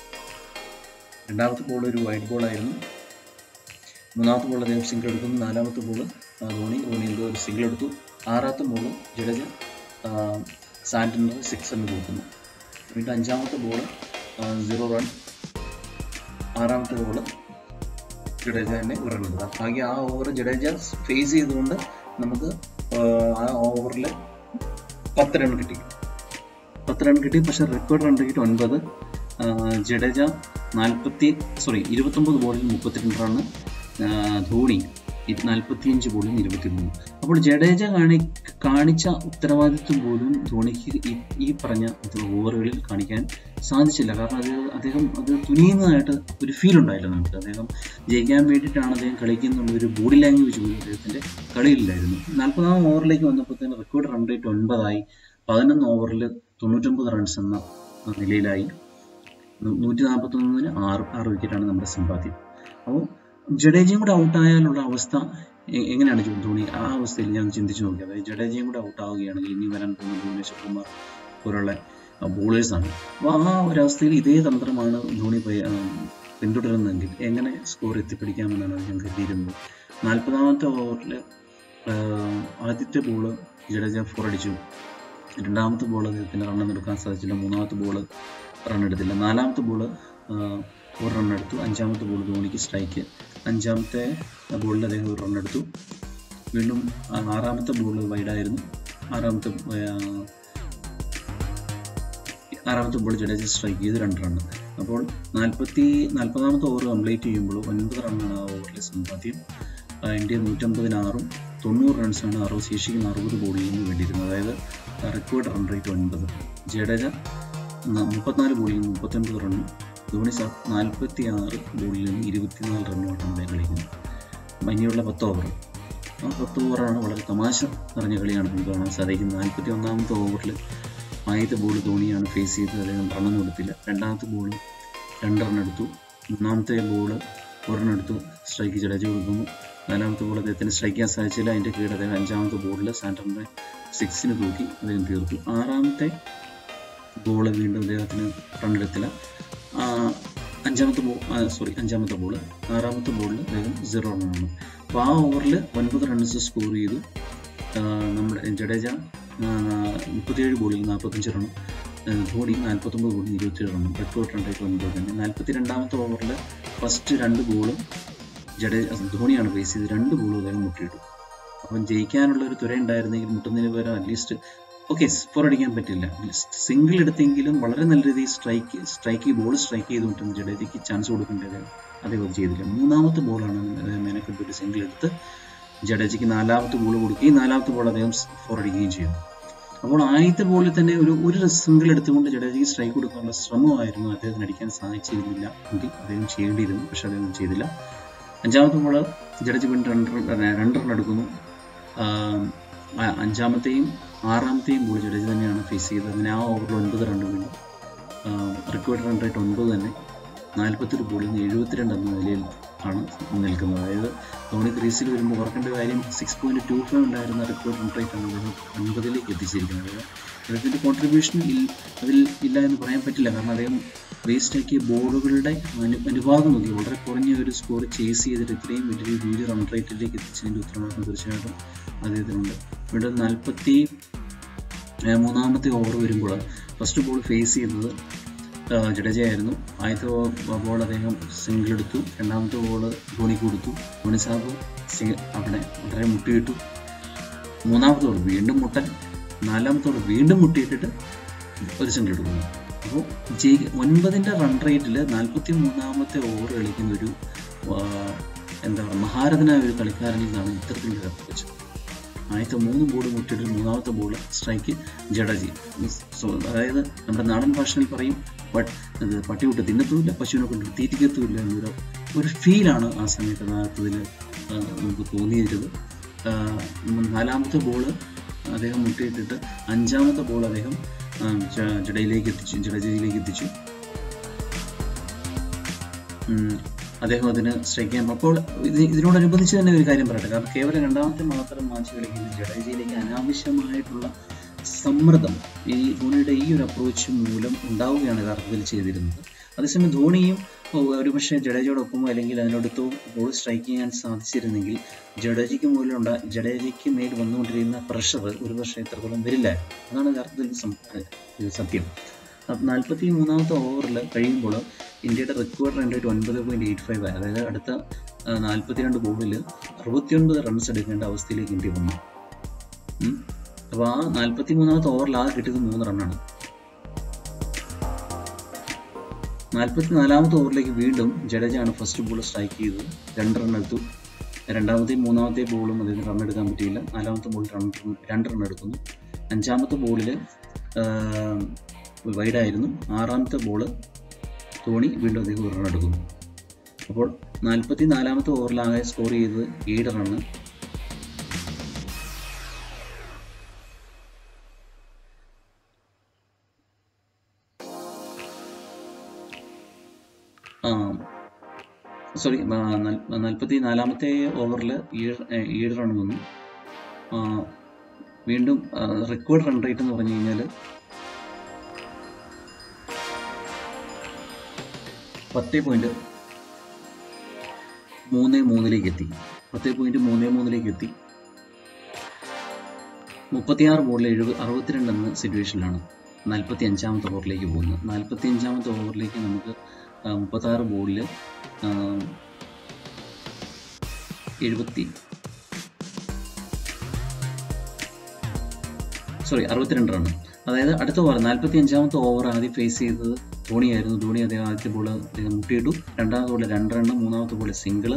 S1: രണ്ടാമത്തെ ബോൾ ഒരു വൈറ്റ് ബോൾ ആയിരുന്നു മൂന്നാമത്തെ ബോൾ അദ്ദേഹം സിംഗിൾ എടുക്കുന്നു നാലാമത്തെ ബോൾ ധോണി ധോണി എന്തോ ഒരു സിംഗിൾ എടുത്തു ആറാമത്തെ ബോൾ ജഡേജ സാൻറ്റിനർ സിക്സ് എന്ന് കൊടുക്കുന്നു വീണ്ടും അഞ്ചാമത്തെ ബോൾ സീറോ റൺ ആറാമത്തെ ബോൾ ജഡേജ തന്നെ ഒരു റൺ എടുക്കാം ബാക്കി ആ ഓവർ ജഡേജ ഫേസ് ചെയ്തുകൊണ്ട് നമുക്ക് ആ, ആ ഓവറിൽ പത്ത് റൺ കിട്ടി പത്ത് റൺ കിട്ടി പക്ഷേ റെക്കോർഡ് റൺ റേറ്റ് ഒൻപത് ആ, ജഡേജ നാൽപ്പത്തി സോറി ഇരുപത്തൊമ്പത് ബോളിൽ മുപ്പത്തിരണ്ട് റണ്ണ് ആ, ധോണി ഇത് നാൽപ്പത്തിയഞ്ച് ബോളിൽ ഇരുപത്തിമൂന്ന് അപ്പോൾ ജഡേജ കാണി കാണിച്ച ഉത്തരവാദിത്വം പോലും ധോണിക്ക് ഈ ഈ പറഞ്ഞ ഓവറുകളിൽ കാണിക്കാൻ സാധിച്ചില്ല കാരണം അത് അദ്ദേഹം അത് തുനിയുന്നതായിട്ട് ഒരു ഫീൽ ഉണ്ടായില്ല നമുക്ക് അദ്ദേഹം ജയിക്കാൻ വേണ്ടിയിട്ടാണ് അദ്ദേഹം കളിക്കുന്നുള്ള ഒരു ബോഡി ലാംഗ്വേജ് പോലും അദ്ദേഹത്തിൻ്റെ കളിയില്ലായിരുന്നു നാൽപ്പതാം ഓവറിലേക്ക് വന്നപ്പോഴത്തേന് റെക്കോർഡ് റൺ റേറ്റ് ഒൻപതായി പതിനൊന്ന് ഓവറിൽ തൊണ്ണൂറ്റൊമ്പത് റൺസ് എന്ന നിലയിലായി നൂറ്റി നാൽപ്പത്തൊന്നിന് ആറ് ആറ് വിക്കറ്റാണ് നമ്മുടെ സമ്പാദ്യം അപ്പോൾ ജഡേജയും കൂടെ ഔട്ടായാലുള്ള അവസ്ഥ എ- എങ്ങനെയാണ് ജോ- ധോണി ആ അവസ്ഥയിൽ ഞാൻ ചിന്തിച്ചു നോക്കി അതായത് ജഡേജയും കൂടെ ഔട്ടാവുകയാണെങ്കിൽ ഇനി വരാൻ പോകുന്ന ഭുവനേശ്വർ കുമാർ പോലുള്ള ബോളേഴ്സാണ് അപ്പോൾ ആ ഒരവസ്ഥയിൽ ഇതേ തന്ത്രമാണ് ധോണി പയ- ആ, പിന്തുടരുന്നതെങ്കിൽ എങ്ങനെ സ്കോർ എത്തിപ്പിടിക്കാമെന്നാണ് ഞാൻ കരുതിയിരുന്നത് നാൽപ്പതാമത്തെ ഓവറിൽ ആദ്യത്തെ ബോള് ജഡേജ ഫോർ അടിച്ചു രണ്ടാമത്തെ ബോൾ അദ്ദേഹത്തിന് റൺ എടുക്കാൻ സാധിച്ചില്ല മൂന്നാമത്തെ ബോൾ റൺ എടുത്തില്ല നാലാമത്തെ ബോൾ ഒരു റൺ എടുത്തു അഞ്ചാമത്തെ ബോൾ ധോണിക്ക് സ്ട്രൈക്ക് അഞ്ചാമത്തെ ബോളിൽ അദ്ദേഹം ഒരു റൺ എടുത്തു വീണ്ടും ആ ആറാമത്തെ ബോൾ വൈഡായിരുന്നു ആറാമത്തെ ആ, ആറാമത്തെ ബോൾ ജഡേജ സ്ട്രൈക്ക് ചെയ്ത് രണ്ട് റൺ അപ്പോൾ നാൽപ്പത്തി നാൽപ്പതാമത്തെ ഓവർ കംപ്ലീറ്റ് ചെയ്യുമ്പോൾ ഒൻപത് റണ്ണാണ് ആ ഓവറിലെ സമ്പാദ്യം ആ, ഇന്ത്യ നൂറ്റമ്പതിന് ആറും തൊണ്ണൂറ് റൺസാണ് അറുപത് ശേഷിക്കുന്ന അറുപത് ബോളിൽ നിന്ന് വേണ്ടിയിരുന്നത് അതായത് റെക്കോർഡ് റൺ റേറ്റ് ഒൻപത് ജഡേജ ന- മുപ്പത്തിനാല് ബോളിൽ നിന്ന് മുപ്പത്തൊൻപത് റണ്ണും ധോണി സാർ നാൽപ്പത്തി ആറ് ബോളിൽ നിന്ന് ഇരുപത്തിനാല് റണ്ണുമായിട്ടാണ് അദ്ദേഹം കളിക്കുന്നത് ഇനിയുള്ള പത്ത് ഓവർ ആ പത്ത് ഓവറാണ് വളരെ തമാശ നിറഞ്ഞ കളിയാണ് നമുക്ക് കാണാൻ സാധിക്കുന്നത് നാൽപ്പത്തി ഒന്നാമത്തെ ഓവറിൽ ആദ്യത്തെ ബോൾ ധോണിയാണ് ഫേസ് ചെയ്തത് അദ്ദേഹം റണ്ണൊന്നും കൊടുത്തില്ല രണ്ടാമത്തെ ബോൾ രണ്ട് റൺ എടുത്തു മൂന്നാമത്തെ ബോൾ ഒരെണ്ണം എടുത്തു സ്ട്രൈക്ക് ജഡേജ കൊടുക്കുന്നു നാലാമത്തെ ബോൾ അദ്ദേഹത്തിന് സ്ട്രൈക്ക് ചെയ്യാൻ സാധിച്ചില്ല അതിൻ്റെ കീഴിൽ അദ്ദേഹം അഞ്ചാമത്തെ ബോളിൽ സാൻഡറിനെ സിക്സിന് തൂക്കി അദ്ദേഹം തീർത്തു ആറാമത്തെ ബോൾ വീണ്ടും അദ്ദേഹത്തിന് റൺ എടുത്തില്ല ആ, അഞ്ചാമത്തെ ബോൾ സോറി അഞ്ചാമത്തെ ബോൾ ആറാമത്തെ ബോളിൽ അദ്ദേഹം സീറോ റണ്ണാണ് അപ്പോൾ ആ ഓവറിൽ ഒൻപത് റൺസ് സ്കോർ ചെയ്തു ആ, നമ്മുടെ ജഡേജ ആ, മുപ്പത്തിയേഴ് ബോളിൽ നാൽപ്പത്തഞ്ച് റണ്ണും ആ, ധോണി നാൽപ്പത്തൊമ്പത് ബോളിൽ ഇരുപത്തിയേഴ് റണ്ണും റെക്കോർഡ് റൺ റേറ്റ് ഒൻപത് തന്നെ നാൽപ്പത്തി രണ്ടാമത്തെ ഓവറിൽ ഫസ്റ്റ് രണ്ട് ബോളും ജഡേജ ധോണിയാണ് ഫേസ് ചെയ്ത് രണ്ട് ബോളും അദ്ദേഹം മുട്ടിയിട്ടു അപ്പം ജയിക്കാനുള്ള ഒരു തുര ഉണ്ടായിരുന്നെങ്കിൽ മുട്ടുന്നതിന് പകരം അറ്റ്ലീസ്റ്റ് ഓക്കെ ഫോർ അടിക്കാൻ പറ്റില്ല സിംഗിൾ എടുത്തെങ്കിലും വളരെ നല്ല രീതിയിൽ സ്ട്രൈക്ക് സ്ട്രൈക്ക് ബോൾ സ്ട്രൈക്ക് ചെയ്തുകൊണ്ടും ജഡേജയ്ക്ക് ചാൻസ് കൊടുക്കേണ്ടത് അദ്ദേഹം അത് ചെയ്തില്ല മൂന്നാമത്തെ ബോളാണ് മെനക്കെട്ട് ഒരു സിംഗിൾ എടുത്ത് ജഡേജയ്ക്ക് നാലാമത്തെ ബോൾ കൊടുക്കുകയും നാലാമത്തെ ബോൾ അദ്ദേഹം ഫോർ അടിക്കുകയും ചെയ്തു അപ്പോൾ ആദ്യത്തെ ബോളിൽ തന്നെ ഒരു ഒരു സിംഗിൾ എടുത്തുകൊണ്ട് ജഡേജയ്ക്ക് സ്ട്രൈക്ക് കൊടുക്കാനുള്ള ശ്രമമായിരുന്നു അദ്ദേഹത്തിന് അടിക്കാൻ സാധിച്ചിരുന്നില്ല എങ്കിൽ അദ്ദേഹം ചെയ്യേണ്ടിയിരുന്നു പക്ഷെ അദ്ദേഹം ചെയ്തില്ല അഞ്ചാമത്തെ ബോൾ ജഡേജ് വീണ്ടും രണ്ട് റൺ രണ്ട് റൺ എടുക്കുന്നു ആം, ആ അഞ്ചാമത്തെയും ആറാമത്തെയും ബോൾ ജഡേജ തന്നെയാണ് ഫേസ് ചെയ്തത് അങ്ങനെ ആ ഓവറിൽ ഒൻപത് റൺ വീണ്ടും റെക്കോർഡ് റൺ റേറ്റ് ഒൻപത് തന്നെ നാൽപ്പത്തൊരു ബോളിൽ നിന്ന് എഴുപത്തിരണ്ട് എന്ന നിലയിൽ ആണ് നിൽക്കുന്നത് അതായത് ധോണി ക്രീസിൽ വരുമ്പോൾ ഓർക്കേണ്ട കാര്യം സിക്സ് പോയിന്റ് ടു ഫൈവ് ഉണ്ടായിരുന്ന റെക്കോർഡ് റൺ റേറ്റ് ആണ് അദ്ദേഹം ഒൻപതിലേക്ക് എത്തിച്ചിരിക്കുന്നത് അതായത് അദ്ദേഹത്തിൻ്റെ കോൺട്രിബ്യൂഷൻ അതിൽ ഇല്ല എന്ന് പറയാൻ പറ്റില്ല കാരണം അദ്ദേഹം വേസ്റ്റ് ആക്കിയ ബോളുകളുടെ അനു അനുപാതം നോക്കി വളരെ കുറഞ്ഞ ഒരു സ്കോർ ചേസ് ചെയ്തിട്ട് ഇത്രയും വലിയൊരു ഹ്യൂജ് റൺ റേറ്റിലേക്ക് എത്തിച്ചതിൻ്റെ ഉത്തരവാദിത്വം തീർച്ചയായിട്ടും അദ്ദേഹത്തിനുണ്ട് ഇവിടെ നാൽപ്പത്തി ഏഹ് മൂന്നാമത്തെ ഓവർ വരുമ്പോൾ ഫസ്റ്റ് ബോൾ ഫേസ് ചെയ്തത് ആഹ് ജഡേജയായിരുന്നു ആദ്യത്തെ ബോൾ അദ്ദേഹം സിംഗിൾ എടുത്തു രണ്ടാമത്തെ ബോൾ ധോണിക്ക് കൊടുത്തു ധോണി സാബ് സി- അവിടെ വളരെ മുട്ടിയിട്ടു മൂന്നാമത്തെ ബോൾ വീണ്ടും മുട്ടൻ നാലാമത്തെ ബോൾ വീണ്ടും മുട്ടിയിട്ടിട്ട് ഒരു സിംഗിൾ എടുക്കുന്നു അപ്പോൾ ജയി ഒൻപതിൻ്റെ റൺ റേറ്റിൽ നാൽപ്പത്തി മൂന്നാമത്തെ ഓവർ കളിക്കുന്ന ഒരു ആഹ് എന്താ പറയുക മഹാരഥനായ ഒരു കളിക്കാരനിൽ നിന്നാണ് ഇത്തരത്തിലൊരു അപ്രോച്ച് ആദ്യത്തെ മൂന്ന് ബോൾ മുട്ടിയിട്ട് മൂന്നാമത്തെ ബോൾ സ്ട്രൈക്ക് ജഡജി സോ അതായത് നമ്മുടെ നാടൻ ഭാഷയിൽ പറയും ബട്ട് ഇത് പട്ടി വിട്ട് തിന്നത്തുമില്ല പശുവിനെ കൊണ്ട് തീറ്റിക്കത്തുമില്ല എന്നൊരു ഒരു ഫീലാണ് ആ സമയത്ത് യഥാർത്ഥത്തിൽ ആ, നമുക്ക് തോന്നിയിരുന്നത് ആ, നാലാമത്തെ ബോൾ അദ്ദേഹം മുട്ടിയിട്ടിട്ട് അഞ്ചാമത്തെ ബോൾ അദ്ദേഹം ആ, ജ- ജഡയിലേക്ക് എത്തിച്ചു ജഡേജയിലേക്ക് എത്തിച്ചു ഉം, അദ്ദേഹം അതിന് സ്ട്രൈക്ക് ചെയ്യാൻ അപ്പോൾ ഇത് ഇതിനോടനുബന്ധിച്ച് തന്നെ ഒരു കാര്യം പറയട്ടെ കാരണം കേവലം രണ്ടാമത്തെ മാത്രം മാച്ച് കളിക്കുന്ന ജഡേജയിലേക്ക് അനാവശ്യമായിട്ടുള്ള സമ്മർദ്ദം ഈ ധോണിയുടെ ഈ ഒരു അപ്രോച്ച് മൂലം ഉണ്ടാവുകയാണ് യഥാർത്ഥത്തിൽ ചെയ്തിരുന്നത് അതേസമയം ധോണിയും ഒരുപക്ഷെ ജഡേജയോടൊപ്പം അല്ലെങ്കിൽ അതിനടുത്തോ ബോൾ സ്ട്രൈക്ക് ചെയ്യാൻ സാധിച്ചിരുന്നെങ്കിൽ ജഡേജയ്ക്ക് മൂലമുണ്ട ജഡേജയ്ക്ക് മേൽ വന്നുകൊണ്ടിരിക്കുന്ന പ്രഷർ ഒരുപക്ഷെ ഇത്രത്തോളം വരില്ല അതാണ് യഥാർത്ഥത്തിൽ സം- ഇത് സത്യം നാൽപ്പത്തി മൂന്നാമത്തെ ഓവറിൽ കഴിയുമ്പോൾ ഇന്ത്യയുടെ റെക്കോർഡ് റൺ റേറ്റ് ഒൻപത് പോയിന്റ് എയ്റ്റ് ഫൈവ് ആയി അതായത് അടുത്ത നാൽപ്പത്തിരണ്ട് ബോളിൽ അറുപത്തിയൊൻപത് റൺസ് എടുക്കേണ്ട അവസ്ഥയിലേക്ക് ഇന്ത്യ വന്നു അപ്പോൾ ആ നാൽപ്പത്തി മൂന്നാമത്തെ ഓവറിൽ ആ കിട്ടിയത് മൂന്ന് റണ്ണാണ് നാൽപ്പത്തി നാലാമത്തെ ഓവറിലേക്ക് വീണ്ടും ജഡേജയാണ് ഫസ്റ്റ് ബോൾ സ്ട്രൈക്ക് ചെയ്തത് രണ്ട് റൺ എടുത്തു രണ്ടാമത്തെയും മൂന്നാമത്തെ ബോളും അദ്ദേഹത്തിന് റൺ എടുക്കാൻ പറ്റിയില്ല നാലാമത്തെ ബോൾ രണ്ട് രണ്ട് റൺ എടുക്കുന്നു അഞ്ചാമത്തെ ബോളിൽ വൈഡായിരുന്നു ആറാമത്തെ ബോൾ ധോണി വീണ്ടും അദ്ദേഹം ഒരു റൺ എടുക്കുന്നു അപ്പോൾ നാൽപ്പത്തി നാലാമത്തെ ഓവറിലാകെ സ്കോർ ചെയ്തത് ഏഴ് റണ്ണ് സോറി നാൽപ്പത്തി നാലാമത്തെ ഓവറിൽ ഏഴ് ഏഴ് റൺ വന്നു ആ, വീണ്ടും റെക്കോർഡ് റൺ റേറ്റ് എന്ന് പറഞ്ഞു കഴിഞ്ഞാൽ പത്ത് പോയിന്റ് മൂന്ന് മൂന്നിലേക്ക് എത്തി പത്ത് പോയിന്റ് മൂന്ന് മൂന്നിലേക്ക് എത്തി മുപ്പത്തിയാറ് ബോളിൽ എഴുപത് അറുപത്തിരണ്ട് എന്ന സിറ്റുവേഷനിലാണ് നാൽപ്പത്തി അഞ്ചാമത്തെ ഓവറിലേക്ക് പോകുന്നത് നാൽപ്പത്തി അഞ്ചാമത്തെ ഓവറിലേക്ക് നമുക്ക് മുപ്പത്താറ് ബോളിൽ എഴുപത്തി സോറി അറുപത്തിരണ്ട് റൺ അതായത് അടുത്ത ഓവർ നാൽപ്പത്തി അഞ്ചാമത്തെ ഓവർ ആദ്യം ഫേസ് ചെയ്തത് ധോണിയായിരുന്നു ധോണി അദ്ദേഹം ആദ്യത്തെ ബോൾ അദ്ദേഹം മുട്ടിയിട്ടു രണ്ടാമത്തെ ബോളിൽ രണ്ട് റണ്ണ് മൂന്നാമത്തെ ബോളിൽ സിംഗിള്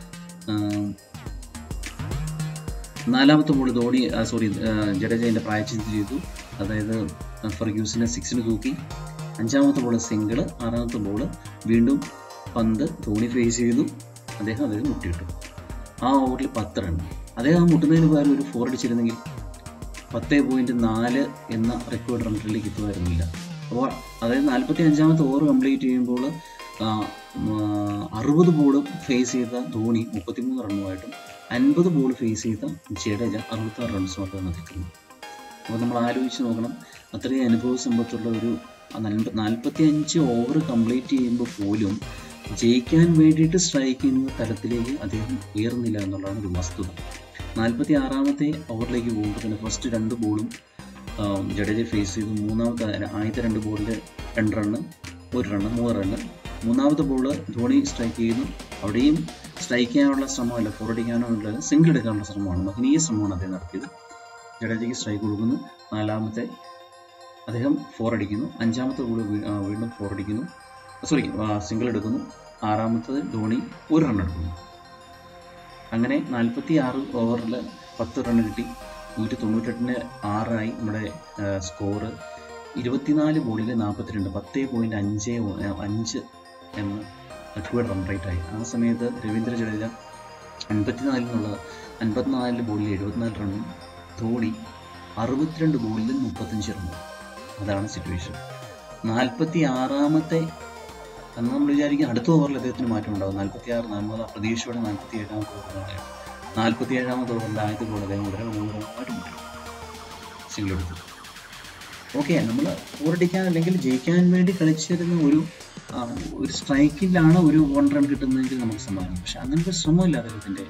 S1: നാലാമത്തെ ബോൾ ധോണി സോറി ജഡേജ പ്രായച്ചിന്ത ചെയ്തു അതായത് ഫർഗ്യൂസിനെ സിക്സിന് തൂക്കി അഞ്ചാമത്തെ ബോൾ സിംഗിള് ആറാമത്തെ ബോൾ വീണ്ടും പന്ത് ധോണി ഫേസ് ചെയ്തു അദ്ദേഹം അദ്ദേഹം മുട്ടിയിട്ടു ആ ഓവറിൽ പത്ത് റൺ അദ്ദേഹം ആ മുട്ടുന്നതിന് പകരം ഒരു ഫോർ അടിച്ചിരുന്നെങ്കിൽ പത്ത് പോയിന്റ് നാല് എന്ന റെക്കോർഡ് റൺ റേറ്റിലേക്ക് എത്തുമായിരുന്നില്ല അപ്പോൾ അതായത് നാൽപ്പത്തി അഞ്ചാമത്തെ ഓവർ കംപ്ലീറ്റ് ചെയ്യുമ്പോൾ അറുപത് ബോൾ ഫേസ് ചെയ്ത ധോണി മുപ്പത്തിമൂന്ന് റണ്ണുമായിട്ടും അൻപത് ബോൾ ഫേസ് ചെയ്ത ജഡേജ അറുപത്താറ് റൺസുമായിട്ടാണ് നിൽക്കുന്നത് അപ്പോൾ നമ്മൾ ആലോചിച്ച് നോക്കണം അത്രയും അനുഭവ സമ്പത്തുള്ള ഒരു നാൽപ്പത്തി അഞ്ച് ഓവർ കംപ്ലീറ്റ് ചെയ്യുമ്പോൾ പോലും ജയിക്കാൻ വേണ്ടിയിട്ട് സ്ട്രൈക്ക് ചെയ്യുന്ന തലത്തിലേക്ക് അദ്ദേഹം ഉയർന്നില്ല എന്നുള്ളതാണ് ഒരു വസ്തുത നാൽപ്പത്തി ആറാമത്തെ ഓവറിലേക്ക് പോകുമ്പോൾ തന്നെ ഫസ്റ്റ് രണ്ട് ബോളും ജഡേജ ഫേസ് ചെയ്തു മൂന്നാമത്തെ ആദ്യത്തെ രണ്ട് ബോളിൽ രണ്ട് റണ്ണ് ഒരു റണ്ണ് മൂന്ന് റണ്ണ് മൂന്നാമത്തെ ബോൾ ധോണി സ്ട്രൈക്ക് ചെയ്യുന്നു അവിടെയും സ്ട്രൈക്ക് ചെയ്യാനുള്ള ശ്രമമല്ല ഫോർ അടിക്കാനോ ഉള്ളത് സിംഗിൾ എടുക്കാനുള്ള ശ്രമമാണ് മഹനീയ ശ്രമമാണ് അദ്ദേഹം നടത്തിയത് ജഡേജയ്ക്ക് സ്ട്രൈക്ക് കൊടുക്കുന്നു നാലാമത്തെ അദ്ദേഹം ഫോർ അടിക്കുന്നു അഞ്ചാമത്തെ ബോൾ വീണ്ടും ഫോർ അടിക്കുന്നു സോറി സിംഗിൾ എടുക്കുന്നു ആറാമത്തത് ധോണി ഒരു റൺ എടുക്കുന്നു അങ്ങനെ നാൽപ്പത്തി ആറ് ഓവറിൽ പത്ത് റൺ കിട്ടി നൂറ്റി തൊണ്ണൂറ്റെട്ടിന് ആറായി നമ്മുടെ സ്കോറ് ഇരുപത്തിനാല് ബോളിൽ നാൽപ്പത്തിരണ്ട് പത്ത് പോയിന്റ് അഞ്ച് അഞ്ച് എന്ന റെക്കോർഡ് റൺ റേറ്റ് ആയി ആ സമയത്ത് രവീന്ദ്ര ജഡേജ അൻപത്തിനാലിൽ നിന്നുള്ള അൻപത്തിനാല് ബോളിൽ എഴുപത്തിനാല് റണ്ണും ധോണി അറുപത്തിരണ്ട് ബോളിൽ മുപ്പത്തഞ്ച് റണ്ണും അതാണ് സിറ്റുവേഷൻ നാൽപ്പത്തി ആറാമത്തെ അന്ന് നമ്മൾ വിചാരിക്കും അടുത്ത ഓവറിൽ അദ്ദേഹത്തിന് മാറ്റം ഉണ്ടാകും നാൽപ്പത്തി ആറ് നമ്മൾ പ്രതീക്ഷയോടെ നാൽപ്പത്തി ഏഴാമത്തെ ഓവറിലാണ് നാൽപ്പത്തി ഏഴാമത്തെ ഓവറിൽ ആദ്യത്തെ ബോൾ അദ്ദേഹം വളരെ മൂന്നായിട്ട് മുട്ടി സിംഗിൾ എടുത്തു ഓക്കെ നമ്മൾ ഓടിക്കാൻ അല്ലെങ്കിൽ ജയിക്കാൻ വേണ്ടി കളിച്ചിരുന്ന ഒരു ഒരു സ്ട്രൈക്കിലാണ് ഒരു വൺ റൺ കിട്ടുന്നതെങ്കിൽ നമുക്ക് സമ്മാനം പക്ഷെ അങ്ങനത്തെ ശ്രമമില്ല അദ്ദേഹത്തിൻ്റെ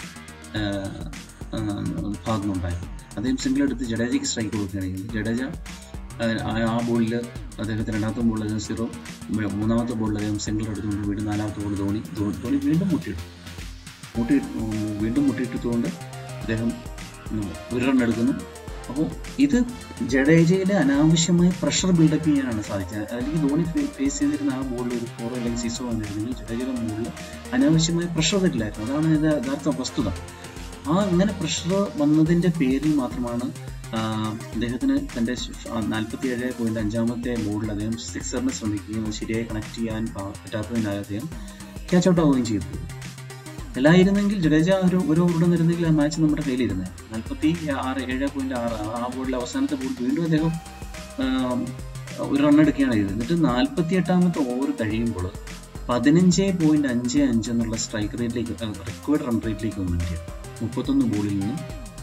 S1: ഭാഗത്തുനിന്നുണ്ടായത് അദ്ദേഹം സിംഗിൾ എടുത്ത് ജഡേജയ്ക്ക് സ്ട്രൈക്ക് കൊടുക്കുകയാണെങ്കിൽ ജഡേജ ആ ബോളിൽ അദ്ദേഹത്തിന് രണ്ടാമത്തെ ബോളിൽ അദ്ദേഹം സീറോ മൂന്നാമത്തെ ബോളിൽ അദ്ദേഹം സിംഗിൾ എടുത്തുകൊണ്ട് വീണ്ടും നാലാമത്തെ ബോൾ ധോണി ധോണി വീണ്ടും മുട്ടിയിട്ടു മുട്ടി വീണ്ടും മുട്ടിയിട്ടതുകൊണ്ട് അദ്ദേഹം ഒരു റൺ എടുക്കുന്നു അപ്പോൾ ഇത് ജഡേജയുടെ അനാവശ്യമായി പ്രഷർ ബിൽഡപ്പ് ചെയ്യാനാണ് സാധിച്ചത് അല്ലെങ്കിൽ ധോണി ഫേസ് ചെയ്തിരുന്ന ആ ബോളിൽ ഒരു ഫോറോ അല്ലെങ്കിൽ സിക്സോ വന്നിരുന്നെങ്കിൽ ജഡേജയുടെ മുകളിൽ അനാവശ്യമായി പ്രഷർ തരില്ലായിരുന്നു അതാണ് ഇത് യഥാർത്ഥ വസ്തുത ആ അങ്ങനെ പ്രഷർ വന്നതിൻ്റെ പേരിൽ മാത്രമാണ് അദ്ദേഹത്തിന് തൻ്റെ നാൽപ്പത്തി ഏഴ് പോയിന്റ് അഞ്ചാമത്തെ ബോളിൽ അദ്ദേഹം സിക്സറിന് ശ്രമിക്കുകയും അത് ശരിയായി കണക്ട് ചെയ്യാൻ പറ്റാത്തതിനാൽ അദ്ദേഹം ക്യാച്ച് ഔട്ട് ആവുകയും ചെയ്തു അല്ലായിരുന്നെങ്കിൽ ജഡേജ ഒരു ഒരു ഓവർ നിരുന്നെങ്കിൽ ആ മാച്ച് നമ്മുടെ കയ്യിലിരുന്നത് നാൽപ്പത്തി ആറ് ഏഴ് പോയിന്റ് ആറ് ആ ബോളിൽ അവസാനത്തെ ബോൾ വീണ്ടും അദ്ദേഹം ഒരു റൺ എടുക്കുകയാണ് ചെയ്തത് എന്നിട്ട് നാൽപ്പത്തി എട്ടാമത്തെ ഓവർ കഴിയുമ്പോൾ പതിനഞ്ച് പോയിന്റ് അഞ്ച് അഞ്ച് എന്നുള്ള സ്ട്രൈക്ക് റേറ്റിലേക്ക് റെക്കോർഡ് റൺ റേറ്റിലേക്ക് വന്നിട്ട് മുപ്പത്തൊന്ന് ബോളിൽ നിന്ന്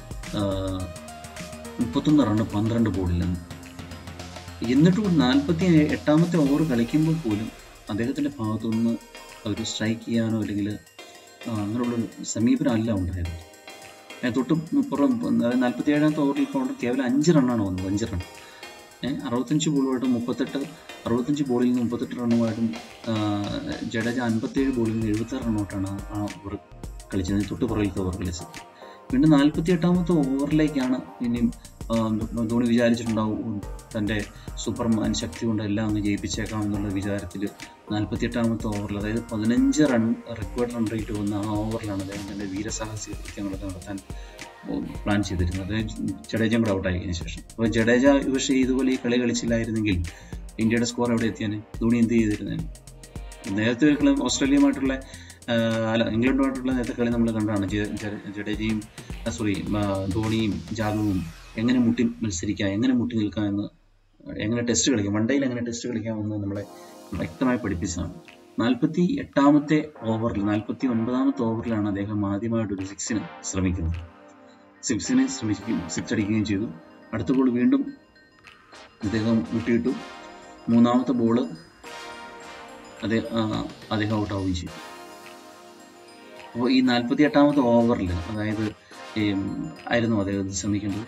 S1: മുപ്പത്തൊന്ന് റണ്ണ് പന്ത്രണ്ട് ബോളിൽ നിന്ന് എന്നിട്ട് നാൽപ്പത്തി എട്ടാമത്തെ ഓവർ കളിക്കുമ്പോൾ പോലും അദ്ദേഹത്തിൻ്റെ ഭാഗത്തുനിന്ന് ഒരു സ്ട്രൈക്ക് ചെയ്യാനോ അല്ലെങ്കിൽ അങ്ങനെയുള്ള സമീപനം അല്ല ഉണ്ടായത് തൊട്ട് പുറം നാൽപ്പത്തി ഏഴാമത്തെ ഓവറിൽ ഇപ്പോൾ കേവലം അഞ്ച് റണ്ണാണ് വന്നത് അഞ്ച് റൺ അറുപത്തഞ്ച് ബോളുമായിട്ടും മുപ്പത്തെട്ട് അറുപത്തഞ്ച് ബോളിൽ നിന്ന് മുപ്പത്തെട്ട് റണ്ണുമായിട്ടും ജഡേജ അൻപത്തേഴ് ബോളിൽ നിന്ന് എഴുപത്താറ് റണ്ണോട്ടാണ് ആ ഓവർ കളിച്ചത് തൊട്ട് പുറകിലത്തെ ഓവർ കളിച്ചത് വീണ്ടും നാൽപ്പത്തി എട്ടാമത്തെ ഓവറിലേക്കാണ് ഇനിയും ധോണി വിചാരിച്ചിട്ടുണ്ടാവും തൻ്റെ സൂപ്പർമാൻ ശക്തി കൊണ്ട് എല്ലാം അങ്ങ് ജയിപ്പിച്ചേക്കാം എന്നുള്ള വിചാരത്തിൽ നാൽപ്പത്തി എട്ടാമത്തെ ഓവറിൽ അതായത് പതിനഞ്ച് റൺ റെക്കോർഡ് റൺ റേറ്റ് വന്ന ആ ഓവറിലാണ് അദ്ദേഹം തൻ്റെ വീരസാഹസിക കൃത്യങ്ങളൊക്കെ നടത്താൻ പ്ലാൻ ചെയ്തിരുന്നത് അതായത് ജഡേജയും കൂടെ ഔട്ടായതിനു ശേഷം അപ്പോൾ ജഡേജ പക്ഷേ ഇതുപോലെ ഈ കളി കളിച്ചില്ലായിരുന്നെങ്കിൽ ഇന്ത്യയുടെ സ്കോർ എവിടെ എത്തിയാന് ധോണി എന്ത് ചെയ്തിരുന്നേനെ നേരത്തെ കളി ഓസ്ട്രേലിയയുമായിട്ടുള്ള അല്ല ഇംഗ്ലണ്ടുമായിട്ടുള്ള നേരത്തെ കളി നമ്മൾ കണ്ടതാണ് ജഡേജയും സോറി ധോണിയും ജാദവും എങ്ങനെ മുട്ടി മത്സരിക്കാം എങ്ങനെ മുട്ടി നിൽക്കാം എന്ന് എങ്ങനെ ടെസ്റ്റ് കളിക്കാം വൺ ഡേയിൽ എങ്ങനെ ടെസ്റ്റ് കളിക്കാമെന്ന് നമ്മളെ വ്യക്തമായി പഠിപ്പിച്ചതാണ് നാൽപ്പത്തി എട്ടാമത്തെ ഓവറിൽ നാൽപ്പത്തി ഒൻപതാമത്തെ ഓവറിലാണ് അദ്ദേഹം ആദ്യമായിട്ട് ഒരു സിക്സിന് ശ്രമിക്കുന്നത് സിക്സിന് ശ്രമിക്കുകയും സിക്സ് അടിക്കുകയും ചെയ്തു അടുത്ത ബോൾ വീണ്ടും അദ്ദേഹം മുട്ടിയിട്ടു മൂന്നാമത്തെ ബോള് അദ്ദേഹം അദ്ദേഹം ഔട്ട് ആവുകയും ചെയ്തു അപ്പോൾ ഈ നാൽപ്പത്തി എട്ടാമത്തെ ഓവറിൽ അതായത് ആയിരുന്നു അദ്ദേഹം ശ്രമിക്കേണ്ടത്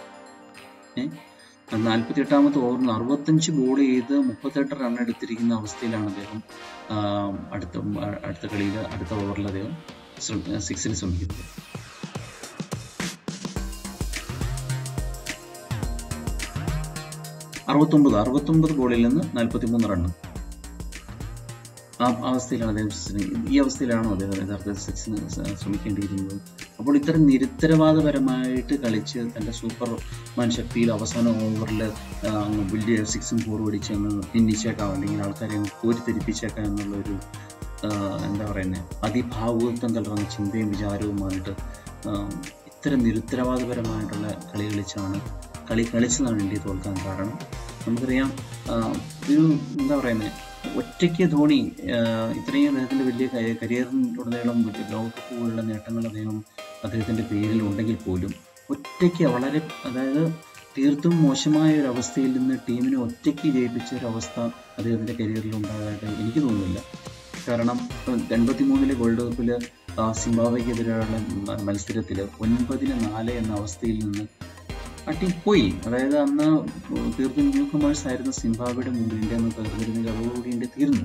S1: ഏഹ് നാൽപ്പത്തി എട്ടാമത്തെ ഓവറിൽ അറുപത്തഞ്ച് ബോൾ ചെയ്ത് മുപ്പത്തെട്ട് റൺ എടുത്തിരിക്കുന്ന അവസ്ഥയിലാണ് അദ്ദേഹം അടുത്ത അടുത്ത കളിയിൽ അടുത്ത ഓവറിൽ അദ്ദേഹം സിക്സിന് ശ്രമിക്കുന്നത് അറുപത്തൊമ്പത് അറുപത്തൊമ്പത് ബോളിൽ നിന്ന് നാൽപ്പത്തി മൂന്ന് റണ്ണ് ആ അവസ്ഥയിലാണ് അദ്ദേഹം ഈ അവസ്ഥയിലാണോ അദ്ദേഹം യഥാർത്ഥത്തിൽ സിക്സിന് ശ്രമിക്കേണ്ടിയിരുന്നത് അപ്പോൾ ഇത്തരം നിരുത്തരവാദപരമായിട്ട് കളിച്ച് തൻ്റെ സൂപ്പർ മാൻ ശക്തിയിൽ അവസാന ഓവറിൽ വലിയ സിക്സും ഫോർ അടിച്ച് അങ്ങ് പിന്നിച്ചേക്കാം അല്ലെങ്കിൽ ആൾക്കാരെ അങ്ങ് കോരിത്തെരിപ്പിച്ചേക്കാം എന്നുള്ളൊരു എന്താ പറയുന്നത് അതിഭാവുകത്വം കലർന്ന ചിന്തയും വിചാരവുമായിട്ട് ഇത്തരം നിരുത്തരവാദപരമായിട്ടുള്ള കളി കളിച്ചാണ് കളി കളിച്ചതാണ് ഇന്ത്യ തോൽക്കാൻ കാരണം നമുക്കറിയാം ഒരു എന്താ പറയുന്നത് ഒറ്റയ്ക്ക് ധോണി ഇത്രയും അദ്ദേഹത്തിൻ്റെ വലിയ കരിയറിനുടനീളം ലോകകപ്പ് പോലുള്ള നേട്ടങ്ങൾ അദ്ദേഹം അദ്ദേഹത്തിൻ്റെ പേരിൽ ഉണ്ടെങ്കിൽ പോലും ഒറ്റയ്ക്ക് വളരെ അതായത് തീർത്തും മോശമായ ഒരു അവസ്ഥയിൽ നിന്ന് ടീമിനെ ഒറ്റയ്ക്ക് ജയിപ്പിച്ച ഒരു അവസ്ഥ അദ്ദേഹത്തിൻ്റെ കരിയറിൽ ഉണ്ടാകാനായിട്ട് എനിക്ക് തോന്നുന്നില്ല കാരണം എൺപത്തി മൂന്നിലെ വേൾഡ് കപ്പിൽ സിംബാബ്വെക്കെതിരെയുള്ള മത്സരത്തിൽ ഒൻപതിന് നാല് എന്ന അവസ്ഥയിൽ നിന്ന് ആ ടീം പോയി അതായത് അന്ന് തീർത്തും ന്യൂ കമേഴ്സ് ആയിരുന്ന സിംബാബ്വയുടെ മുമ്പിൽ ഇന്ത്യ എന്ന് തകർന്നിരുന്നെങ്കിൽ അതോടുകൂടി ഇന്ത്യ തീർന്നു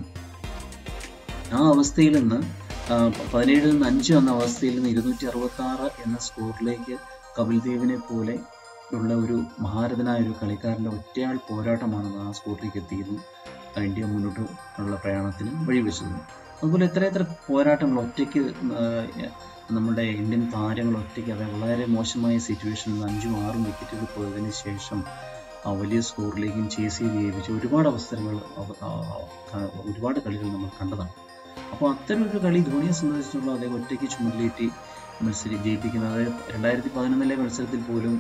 S1: ആ അവസ്ഥയിൽ നിന്ന് പതിനേഴിൽ നിന്ന് അഞ്ച് എന്ന അവസ്ഥയിൽ നിന്ന് ഇരുന്നൂറ്റി അറുപത്തി ആറ് എന്ന സ്കോറിലേക്ക് കപിൽ ദേവിനെ പോലെ ഉള്ള ഒരു മഹാരഥനായ ഒരു കളിക്കാരൻ്റെ ഒറ്റയാൾ പോരാട്ടമാണ് ആ സ്കോറിലേക്ക് എത്തിയത് ഇന്ത്യ മുന്നോട്ട് ഉള്ള പ്രയാണത്തിന് വഴിവെച്ചത് അതുപോലെ എത്ര എത്ര പോരാട്ടങ്ങൾ ഒറ്റയ്ക്ക് നമ്മുടെ ഇന്ത്യൻ താരങ്ങൾ ഒറ്റയ്ക്ക് അതായത് വളരെ മോശമായ സിറ്റുവേഷനിൽ അഞ്ചും ആറും വിക്കറ്റുകൾ പോയതിനു ശേഷം ആ വലിയ സ്കോറിലേക്കും ചേസ് ചെയ്ത് ജയിപ്പിച്ച ഒരുപാട് അവസരങ്ങൾ ഒരുപാട് കളികൾ നമ്മൾ കണ്ടതാണ് അപ്പോൾ അത്തരം ഒരു കളി ധോണിയെ സംബന്ധിച്ചിട്ടുള്ള അദ്ദേഹം ഒറ്റയ്ക്ക് ചുമതലയേറ്റി മത്സരി ജയിപ്പിക്കുന്നത് അതായത് രണ്ടായിരത്തി പതിനൊന്നിലെ മത്സരത്തിൽ പോലും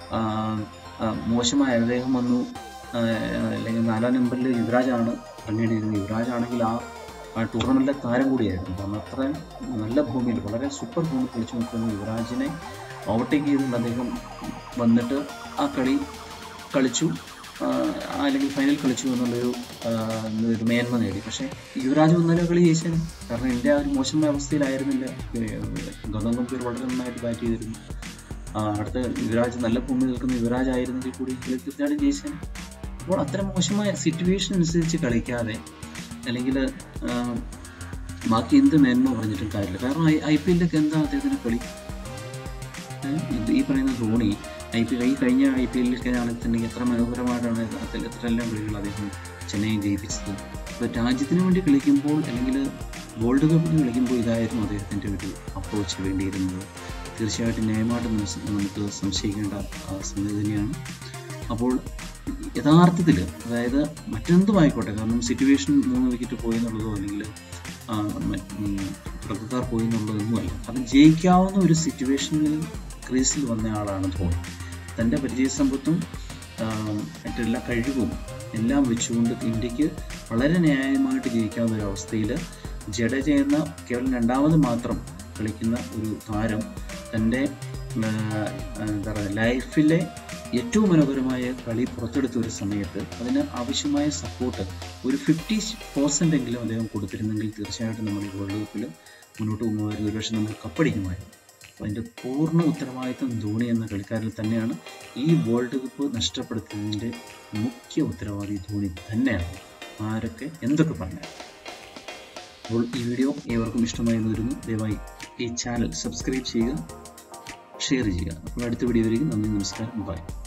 S1: മോശമായ അദ്ദേഹം വന്നു അല്ലെങ്കിൽ നാലാം നമ്പറിൽ യുവരാജാണ് ഇറങ്ങേണ്ടിയിരുന്നത് യുവരാജ് ആണെങ്കിൽ ആ ആ ടൂർണമെൻറ്റിലെ താരം കൂടിയായിരുന്നു കാരണം അത്ര നല്ല ഭൂമിയിൽ വളരെ സൂപ്പർ ഭൂമിയിൽ കളിച്ചു നിൽക്കുന്ന യുവരാജിനെ ഓവർടേക്ക് ചെയ്തുകൊണ്ട് അദ്ദേഹം വന്നിട്ട് ആ കളി കളിച്ചു അല്ലെങ്കിൽ ഫൈനൽ കളിച്ചു എന്നുള്ളൊരു ഒരു മേന്മ നേടി പക്ഷേ യുവരാജ് വന്നാലും കളി ജയിച്ചാൽ കാരണം ഇന്ത്യ ഒരു മോശമായ അവസ്ഥയിലായിരുന്നില്ല ഗൗതം ഗംഭീർ വളരെ നന്നായിട്ട് ബാറ്റ് ചെയ്തിരുന്നു അടുത്ത യുവരാജ് നല്ല ഭൂമി നിൽക്കുന്ന യുവരാജ് ആയിരുന്നെങ്കിൽ കൂടി തീർച്ചയായിട്ടും ജയിച്ചാൽ അപ്പോൾ അത്തരം മോശമായ സിറ്റുവേഷൻ അനുസരിച്ച് കളിക്കാതെ അല്ലെങ്കിൽ ബാക്കി എന്ത് മേന്മ പറഞ്ഞിട്ടും കാര്യമില്ല കാരണം ഐ പി എല്ലിലൊക്കെ എന്താ അദ്ദേഹത്തിന് കളി ഈ പറയുന്ന ധോണി ഐ പി ഈ കഴിഞ്ഞ ഐ പി എല്ലിലൊക്കെ ആണെന്നുണ്ടെങ്കിൽ എത്ര മനോഹരമായിട്ടാണ് അതിൽ എത്ര എല്ലാം കളികൾ അദ്ദേഹം ചെന്നൈ ജയിപ്പിച്ചത് അപ്പോൾ രാജ്യത്തിന് വേണ്ടി കളിക്കുമ്പോൾ അല്ലെങ്കിൽ വേൾഡ് കപ്പിന് കളിക്കുമ്പോൾ ഇതായിരുന്നു അദ്ദേഹത്തിൻ്റെ ഒരു അപ്രോച്ച് വേണ്ടിയിരുന്നത് തീർച്ചയായിട്ടും ന്യായമായിട്ട് നമുക്ക് സംശയിക്കേണ്ട സംഗതി തന്നെയാണ് അപ്പോൾ യഥാർത്ഥത്തിൽ അതായത് മറ്റെന്തുമായിക്കോട്ടെ കാരണം സിറ്റുവേഷൻ മൂന്ന് വിക്കറ്റ് പോയി എന്നുള്ളതോ അല്ലെങ്കിൽ പ്രകൃതാർ പോയി എന്നുള്ളതൊന്നുമല്ല അത് ജയിക്കാവുന്ന ഒരു സിറ്റുവേഷനിൽ ക്രീസിൽ വന്ന ആളാണ് ധോണി തൻ്റെ പരിചയസമ്പത്തും മറ്റെല്ലാ കഴിവും എല്ലാം വെച്ചുകൊണ്ട് ഇന്ത്യക്ക് വളരെ ന്യായമായിട്ട് ജയിക്കാവുന്ന ഒരു അവസ്ഥയിൽ ജഡേജ എന്ന കേവലം രണ്ടാമത് മാത്രം കളിക്കുന്ന ഒരു താരം തൻ്റെ എന്താ പറയുക ലൈഫിലെ ഏറ്റവും മനോഹരമായ കളി പുറത്തെടുത്ത ഒരു സമയത്ത് അതിന് ആവശ്യമായ സപ്പോർട്ട് ഒരു ഫിഫ്റ്റി പെർസെൻ്റ് എങ്കിലും അദ്ദേഹം കൊടുത്തിരുന്നെങ്കിൽ തീർച്ചയായിട്ടും നമ്മൾ ഈ വേൾഡ് കപ്പിൽ മുന്നോട്ട് പോകുമായിരുന്നു ഒരുപക്ഷെ നമ്മൾ കപ്പടിക്കുമായിരുന്നു അപ്പോൾ അതിൻ്റെ പൂർണ്ണ ഉത്തരവാദിത്വം ധോണി എന്ന കളിക്കാരിൽ തന്നെയാണ് ഈ വേൾഡ് കപ്പ് നഷ്ടപ്പെടുത്തുന്നതിൻ്റെ മുഖ്യ ഉത്തരവാദി ധോണി തന്നെയാണ് ആരൊക്കെ എന്തൊക്കെ പറഞ്ഞാൽ അപ്പോൾ ഈ വീഡിയോ ഏവർക്കും ഇഷ്ടമായി എന്ന് വരുന്നു ദയവായി ഈ ചാനൽ സബ്സ്ക്രൈബ് ചെയ്യുക ഷെയർ ചെയ്യുക അപ്പോൾ അടുത്ത വീഡിയോ വരികയും നന്ദി നമസ്കാരം ബൈ